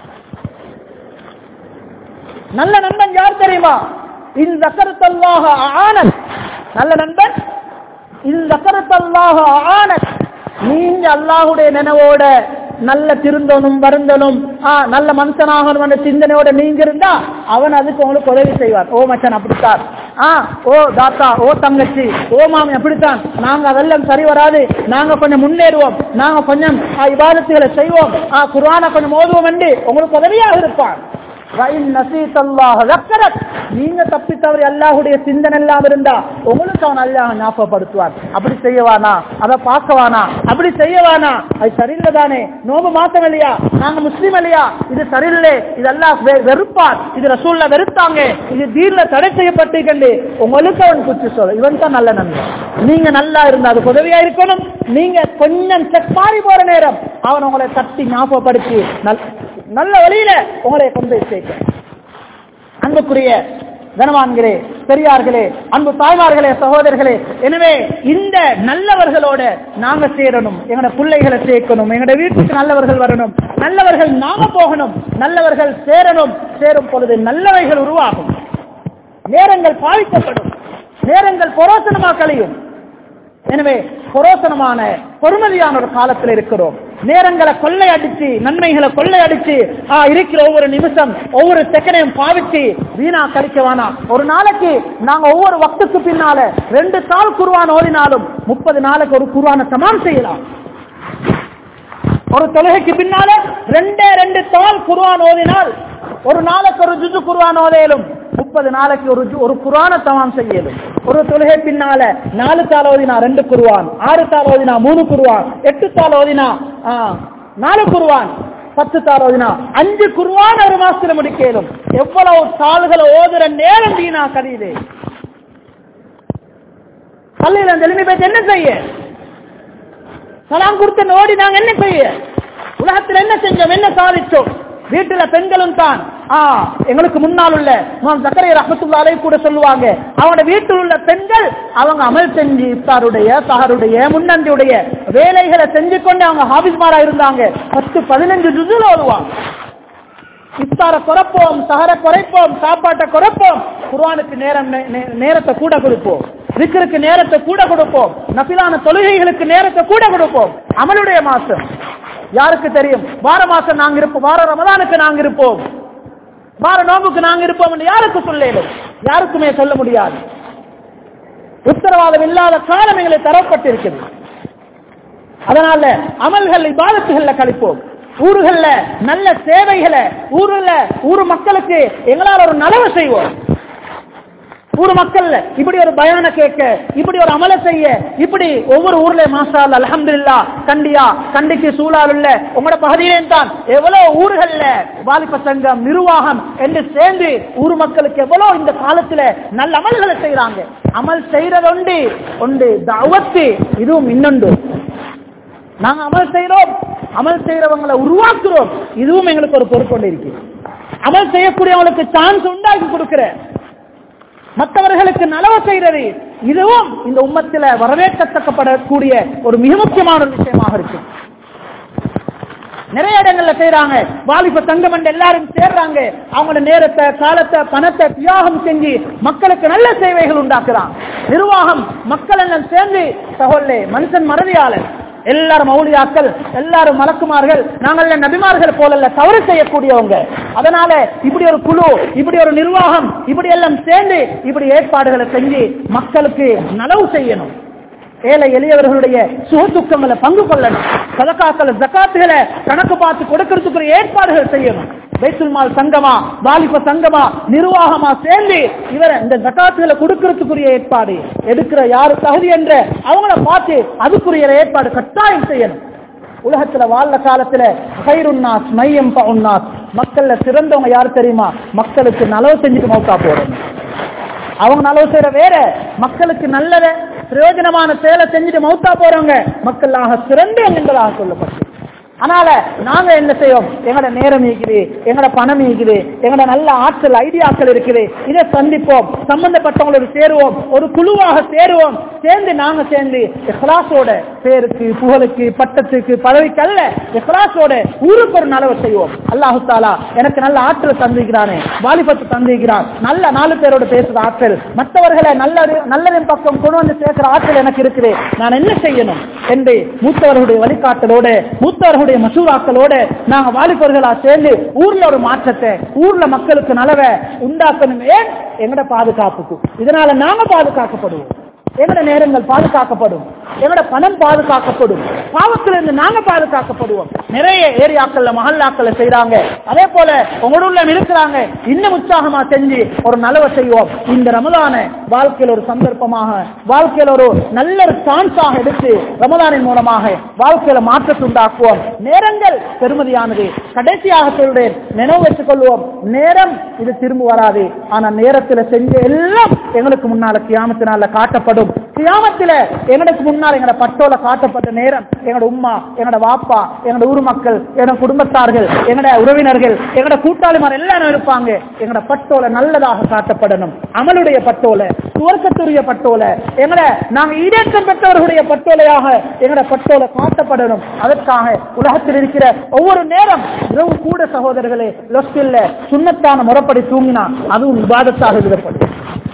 நல்ல நண்பன் யார் தெரியுமா இந்த கருத்தல்லாக ஆனத் நல்ல நண்பன் இந்த கருத்தல்லாக ஆனத் நீங்க அல்லாஹுடைய நினைவோட நல்ல திருந்தனும் வருந்தனும் ஆ, நல்ல மனுஷனாகணும் என்ற சிந்தனையோட நீங்க இருந்தா அவன் அதுக்கு உங்களுக்கு உதவி செய்வார் ஓ மச்சான் அப்படித்தான் ஆ ஓ தாத்தா ஓ தங்கச்சி ஓ மாமி அப்படித்தான் நாங்க அதெல்லாம் சரி வராது நாங்க கொஞ்சம் முன்னேறுவோம் நாங்க கொஞ்சம் ஆ, இபாதத்துகளை செய்வோம் ஆ, குர்ஆனை கொஞ்சம் ஓதுவோம் என்று உங்களுக்கு உதவியாக இருப்பான் வயின் நசீத் அல்லாஹ் ذكرك. நீங்க தப்பி தவறி அல்லாஹுடைய சிந்தனை எல்லாம் இருந்தா உங்களுக்கு அவன் அல்லாஹ் ஞாபகப்படுத்துவார் அப்படி செய்யவானா அதை பார்க்கவானா அப்படி செய்யவானா அது சரியில்லை தானே நோம்பு மாசம் இல்லையா நாங்க முஸ்லீம் இல்லையா இது சரியில்லை இது அல்லாஹ் வெ- வெறுப்பார் இது ரசூல்ல வெறுத்தாங்க இது தீர்ல தடை செய்யப்பட்டிருக்கண்டு உங்களுக்கு அவன் குச்சி சொல்ல இவன் தான் நல்ல நண்பன் நீங்க நல்லா இருந்தா அதுக்கு உதவியா இருக்கணும் நீங்க கொஞ்சம் செப்பாரி போற நேரம் அவன் உங்களை தட்டி ஞாபகப்படுத்தி நல்- நல்ல வழியில உங்களை கொண்டு போய் சேர்க்க அன்புக்குரிய கனவான்களே பெரியார்களே அன்பு தாய்மார்களே சகோதரர்களே எனவே இந்த நல்லவர்களோட நாங்க சேரணும் எங்களோட பிள்ளைகளை சேர்க்கணும் எங்களோட வீட்டுக்கு நல்லவர்கள் வரணும் நல்லவர்கள் நாம போகணும் நல்லவர்கள் சேரணும் சேரும் பொழுது நல்லவைகள் உருவாகும் நேரங்கள் பாதிக்கப்படும் நேரங்கள் பொரோசனமா கழியும் எனவே பொரோசனமான பொறுமதியான ஒரு காலத்தில் இருக்கிறோம் நேரங்களை கொள்ளையடிச்சு நன்மைகளை கொள்ளையடிச்சு ஆ, இருக்கிற ஒவ்வொரு நிமிஷம் ஒவ்வொரு செகண்டையும் பாவிச்சு வீணா கழிக்க வேணாம் ஒரு நாளைக்கு நாங்க ஒவ்வொரு வக்துக்கு பின்னால ரெண்டு தாள் குருவான் ஓதினாலும் முப்பது நாளைக்கு ஒரு குருவான சமான் செய்யலாம் ஒரு தொழுகைக்கு பின்னால ரெண்டே ரெண்டு தாள் குருவான் ஓதினால் ஒரு நாளைக்கு ஒரு ஜுஜு குருவான் ஓதையிலும் முப்பது நாளைக்கு ஒரு ஜு- ஒரு குரான தமாம் செய்யலும் ஒரு தொழுகை பின்னால நாலு தாள் ஓதினா ரெண்டு குருவான் ஆறு தாள் ஓதினா மூணு குருவான் எட்டு தாள் ஓதினா ஆ, நாலு குருவான் பத்து தாள் ஓதினா அஞ்சு குருவான் ஒரு மாசத்துல முடிக்கலும் எவ்வளவு தாள்களை ஓதுற நேரம் வீணா கரியுது பள்ளியில அந்த எளிமை பேச்சு என்ன செய்ய சலாம் கொடுத்து நோடி நாங்க என்ன செய்ய உலகத்தில் என்ன செஞ்சோம் என்ன சாதிச்சோம் வீட்டுல பெண்களும் தான் ஆ எங்களுக்கு முன்னால் உள்ள இமாம் ஜக்கரியா ரஹ்மத்துல்லாஹி அலைஹி கூட சொல்லுவாங்க அவனோட வீட்டில் உள்ள பெண்கள் அவங்க அமல் செஞ்சு இஃப்தாருடைய சஹருடைய முன்னந்தியுடைய வேலைகளை செஞ்சு கொண்டு அவங்க ஹாபிஸ்மாரா இருந்தாங்க பத்து பதினஞ்சு ஜுசுல ஓடுவாங்க இஃப்தார குறைப்போம் சஹர குறைப்போம் சாப்பாட்டை குறைப்போம் குர்ஆனுக்கு நேரம் நே- நே- நேரத்தை கூட கொடுப்போம் விக்கிற்கு நேரத்தை கூட கொடுப்போம் நபிலான தொழுகைகளுக்கு நேரத்தை கூட கொடுப்போம் அமலுடைய மாசம் யாருக்கு தெரியும் வார மாசம் நாங்க இருப்போம் வார ரமதானுக்கு நாங்க இருப்போம் வார நோம்புக்கு நாங்க இருப்போம் என்று யாருக்கு சொல்லேலும் யாருக்குமே சொல்ல முடியாது உத்தரவாதம் இல்லாத காலம் எங்களுக்கு தரப்பட்டிருக்கிறது அதனால அமல்கள் இபாதத்துகள்ல கழிப்போம் ஊர்கள்ல நல்ல சேவைகளை ஊர்ல ஊர் மக்களுக்கு எங்களால் ஒரு நலவு செய்வோம் ஊர் மக்கள் இப்படி ஒரு பயான கேட்க இப்படி ஒரு அமல செய்ய இப்படி ஒவ்வொரு ஊர்ல மாசா அலமதுல்லா கண்டியா கண்டிக்கு சூழல் உள்ள உங்களோட பகுதியிலே தான் எவ்வளவு ஊர்கள்ல வாலிப சங்கம் நிர்வாகம் என்று சேர்ந்து ஊர் மக்களுக்கு எவ்வளவு இந்த காலத்துல நல்ல அமல்களை செய்யறாங்க அமல் செய்யறது உண்டு உண்டு தவத்து இதுவும் இன்னொன்று நாங்க அமல் செய்யறோம் அமல் செய்யறவங்களை உருவாக்குறோம் இதுவும் எங்களுக்கு ஒரு பொறுப்பு இருக்கு அமல் செய்யக்கூடியவங்களுக்கு சான்ஸ் உண்டாக்கி கொடுக்கிற மற்றவர்களுக்கு நலவு செய்யறது இதுவும் இந்த உம்மத்தில வரவேற்கத்தக்கப்படக்கூடிய ஒரு மிக முக்கியமான ஒரு விஷயமாக இருக்கு நிறைய இடங்கள்ல செய்யறாங்க வாலிப சங்கம் என்று எல்லாரும் சேர்றாங்க அவங்களோட நேரத்தை காலத்தை பணத்தை தியாகம் செஞ்சு மக்களுக்கு நல்ல சேவைகள் உண்டாக்குறாங்க நிர்வாகம் மக்கள் எல்லாம் சேர்ந்து சகோல்லே மனுஷன் மறதியாளர் எல்லாரும் மௌலியாக்கள் எல்லாரும் மலக்குமார்கள் நாங்கள் நபிமார்கள் போலல்ல தவறு செய்யக்கூடியவங்க அதனால இப்படி ஒரு குழு இப்படி ஒரு நிர்வாகம் இப்படி எல்லாம் சேர்ந்து இப்படி ஏற்பாடுகளை செஞ்சு மக்களுக்கு நலவு செய்யணும் ஏழை எளியவர்களுடைய சுகதுக்கங்களை பங்கு கொள்ளணும் சதக்காக்கள் ஜக்காத்துகளை கணக்கு பார்த்து கொடுக்கறதுக்கு ஏற்பாடுகள் செய்யணும் வைத்துல்மால் சங்கமா வாலிப சங்கமா நிர்வாகமா சேர்ந்து இவரை இந்த ஜக்காத்துகளை கொடுக்கறதுக்குரிய ஏற்பாடு எடுக்கிற யாரு தகுதி என்ற அவங்கள பார்த்து அதுக்குரிய ஏற்பாடு கட்டாயம் செய்யணும் உலகத்துல வாழ்ற காலத்துல ஹைருன்னாஸ் மையம் பவுன்னாஸ் மக்கள்ல சிறந்தவங்க யாரு தெரியுமா மக்களுக்கு நலவு செஞ்சுட்டு மௌத்தா போறோம் அவங்க நலவு செய்யற வேற மக்களுக்கு நல்லத பிரயோஜனமான செயலை செஞ்சுட்டு மௌத்தா போறவங்க மக்களாக சிறந்தவங்க என்பதாக சொல்லப்பட்டு அதனால நாங்க என்ன செய்வோம் எங்கட நேரம் இருக்குது எங்கட பணம் இருக்குது எங்கட நல்ல ஆற்றல் ஐடியாக்கள் இருக்குது இதை சந்திப்போம் சம்பந்தப்பட்டவங்களோட சேருவோம் ஒரு குழுவாக சேருவோம் சேர்ந்து நாங்க சேர்ந்து இஹ்லாஸோட பேருக்கு புகழுக்கு பட்டத்துக்கு பதவிக்கு அல்ல இஹ்லாஸோட ஊருக்கு ஒரு நலவை செய்வோம் அல்லாஹு தாலா எனக்கு நல்ல ஆற்றல் தந்திருக்கிறானே வாலிபத்து தந்திருக்கிறான் நல்ல நாலு பேரோட பேசுற ஆற்றல் மற்றவர்களை நல்லது நல்லதின் பக்கம் கொண்டு வந்து சேர்க்கிற ஆற்றல் எனக்கு இருக்குது நான் என்ன செய்யணும் என்று மூத்தவர்களுடைய வழிகாட்டலோடு மூத்தவர்களுடைய மசூராக்களோடு நாங்க வாலிபர்களா சேர்ந்து ஊர்ல ஒரு மாற்றத்தை ஊர்ல மக்களுக்கு நலவை உண்டாக்கணுமே எங்கட பாதுகாப்புக்கு இதனால நாங்க பாதுகாக்கப்படுவோம் எங்கட நேரங்கள் பாதுகாக்கப்படும் எங்கட பணம் பாதுகாக்கப்படும் பாவத்திலிருந்து நாங்க பாதுகாக்கப்படுவோம் நிறைய ஏரியாக்கள்ல மஹல்லாக்கள்ல செய்யறாங்க அதே போல உங்களோட உள்ள இருக்கிறாங்க இன்னும் உற்சாகமா செஞ்சு ஒரு நலவை செய்வோம் இந்த ரமதான வாழ்க்கையில் ஒரு சந்தர்ப்பமாக வாழ்க்கையில் ஒரு நல்ல ஒரு சான்ஸாக எடுத்து ரமதானின் மூலமாக வாழ்க்கையில மாற்றத்தை உண்டாக்குவோம் நேரங்கள் பெருமதியானது கடைசியாக சொல்றேன் நினைவு வச்சுக் கொள்வோம் நேரம் இது திரும்ப வராது ஆனா நேரத்துல செஞ்ச எல்லாம் எங்களுக்கு முன்னால கியாமத்தினால காட்டப்படும் கியாமத்தில எங்களுக்கு முன்னால் எங்கட பட்டோல காட்டப்பட்ட நேரம் எங்கட உம்மா எங்கட வாப்பா எங்கட ஊர் மக்கள் எங்கட குடும்பத்தார்கள் எங்கட உறவினர்கள் எங்கட கூட்டாளிமார் எல்லாரும் இருப்பாங்க எங்கட பட்டோல நல்லதாக காட்டப்படணும் அமலுடைய பட்டோல சுவர்க்கத்துடைய பட்டோல எங்கட நாங்க ஈடேற்றம் பெற்றவர்களுடைய பட்டோலையாக எங்கட பட்டோல காட்டப்படணும் அதற்காக உலகத்தில் இருக்கிற ஒவ்வொரு நேரம் இரவு கூட சகோதரர்களே லொஸ்டில்ல சுண்ணத்தான முறைப்படி தூங்கினா அதுவும் விவாதத்தாக எழுதப்படும்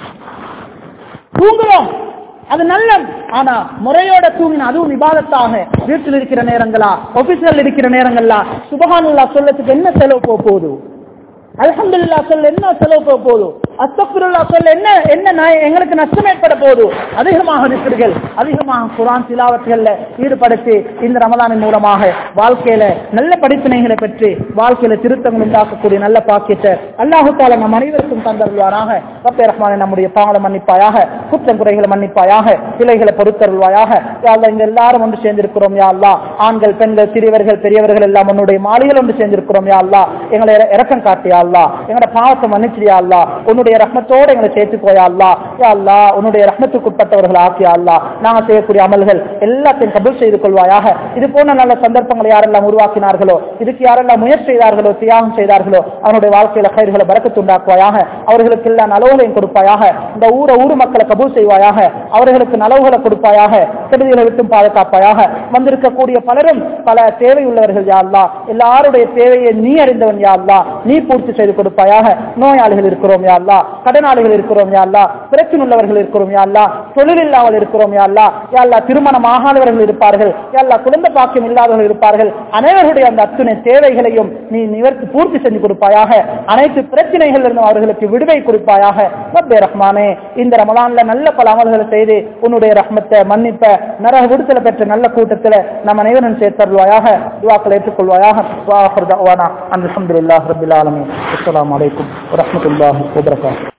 தூங்குறோம் அது நல்ல ஆனா முறையோட தூங்கின அதுவும் விவாதத்தாக வீட்டில் இருக்கிற நேரங்களா ஆபீஸ்கள் இருக்கிற நேரங்களா சுபகானுல்லா சொல்லத்துக்கு என்ன செலவு போக போகுது அல்ஹம்துலில்லாஹ் சொல்ல என்ன செலவு போக போகுது அஸ்தக்ஃபிருல்லாஹ் சொல்ல என்ன என்ன ந- எங்களுக்கு நஷ்டம் ஏற்பட போகுது அதிகமாக இருக்கிறீர்கள் அதிகமாக குரான் திலாவத்துகள்ல ஈடுபடுத்தி இந்த ரமலானின் மூலமாக வாழ்க்கையில நல்ல படிப்பினைகளை பெற்று வாழ்க்கையில திருத்தங்கள் உண்டாக்கக்கூடிய நல்ல பாக்கியத்தை அல்லாஹு தாலா நம் அனைவருக்கும் தந்தருள்வாராக ரப்பே ரஹ்மானே நம்முடைய பாவலை மன்னிப்பாயாக குற்றம் குறைகளை மன்னிப்பாயாக பிழைகளை பொறுத்தருள்வாயாக யா அல்லாஹ் இங்க எல்லாரும் ஒன்று சேர்ந்திருக்கிறோம் யா அல்லாஹ் ஆண்கள் பெண்கள் சிறியவர்கள் பெரியவர்கள் எல்லாம் உன்னுடைய மாளிகள் ஒன்று சேர்ந்திருக்கிறோம் யா அல்லாஹ் எங்களை இற- இரக்கம் காட்டியா அல்லா எங்களோட பாவத்தை மன்னிச்சியா அல்லா உன்னுடைய ரஹ்மத்தோட எங்களை சேர்த்துக்கோயா அல்லா யா அல்லா உன்னுடைய ரஹ்மத்துக்குட்பட்டவர்கள் ஆக்கியா அல்லா நாங்க செய்யக்கூடிய அமல்கள் எல்லாத்தையும் கபூல் செய்து கொள்வாயாக இது போன்ற நல்ல சந்தர்ப்பங்களை யாரெல்லாம் உருவாக்கினார்களோ இதுக்கு யாரெல்லாம் முயற்சி செய்தார்களோ தியாகம் செய்தார்களோ அவனுடைய வாழ்க்கையில கயிறுகளை பறக்கத்து உண்டாக்குவாயாக அவர்களுக்கு எல்லா நலவுகளையும் கொடுப்பாயாக இந்த ஊர ஊர் மக்களை கபூல் செய்வாயாக அவர்களுக்கு நலவுகளை கொடுப்பாயாக கெடுதிகளை விட்டும் பாதுகாப்பாயாக வந்திருக்கக்கூடிய பலரும் பல தேவை உள்ளவர்கள் யா அல்லா எல்லாருடைய தேவையை நீ அறிந்தவன் யா அல்லா நீ பூர்த்தி செய்து கொடுப்பாயாக நோயாளிகள் இருக்கிறோம் யா அல்லா அல்லா கடனாளிகள் இருக்கிறோம் யா அல்லா பிரச்சனை உள்ளவர்கள் இருக்கிறோம் யா அல்லா தொழில் இல்லாமல் இருக்கிறோம் யா அல்லா யா அல்லா திருமணம் ஆகாதவர்கள் இருப்பார்கள் யா அல்லா குழந்தை பாக்கியம் இல்லாதவர்கள் இருப்பார்கள் அனைவருடைய அந்த அத்துணை தேவைகளையும் நீ நிவர்த்தி பூர்த்தி செஞ்சு கொடுப்பாயாக அனைத்து பிரச்சனைகள் இருந்தும் அவர்களுக்கு விடுவை கொடுப்பாயாக ரப்பே ரஹ்மானே இந்த ரமலான்ல நல்ல பல அமல்களை செய்து உன்னுடைய ரஹ்மத்தை மன்னிப்ப நரக விடுதலை பெற்ற நல்ல கூட்டத்தில் நம்ம அனைவரும் சேர்த்தருள்வாயாக துவாக்களை ஏற்றுக்கொள்வாயாக வாஹர் தவானா அல்ஹம்துலில்லாஹ் ரபில் ஆலமீன் அஸ்ஸலாமு அலைக்கும் வரஹ்மத்துல்லாஹி வபரகாத்துஹு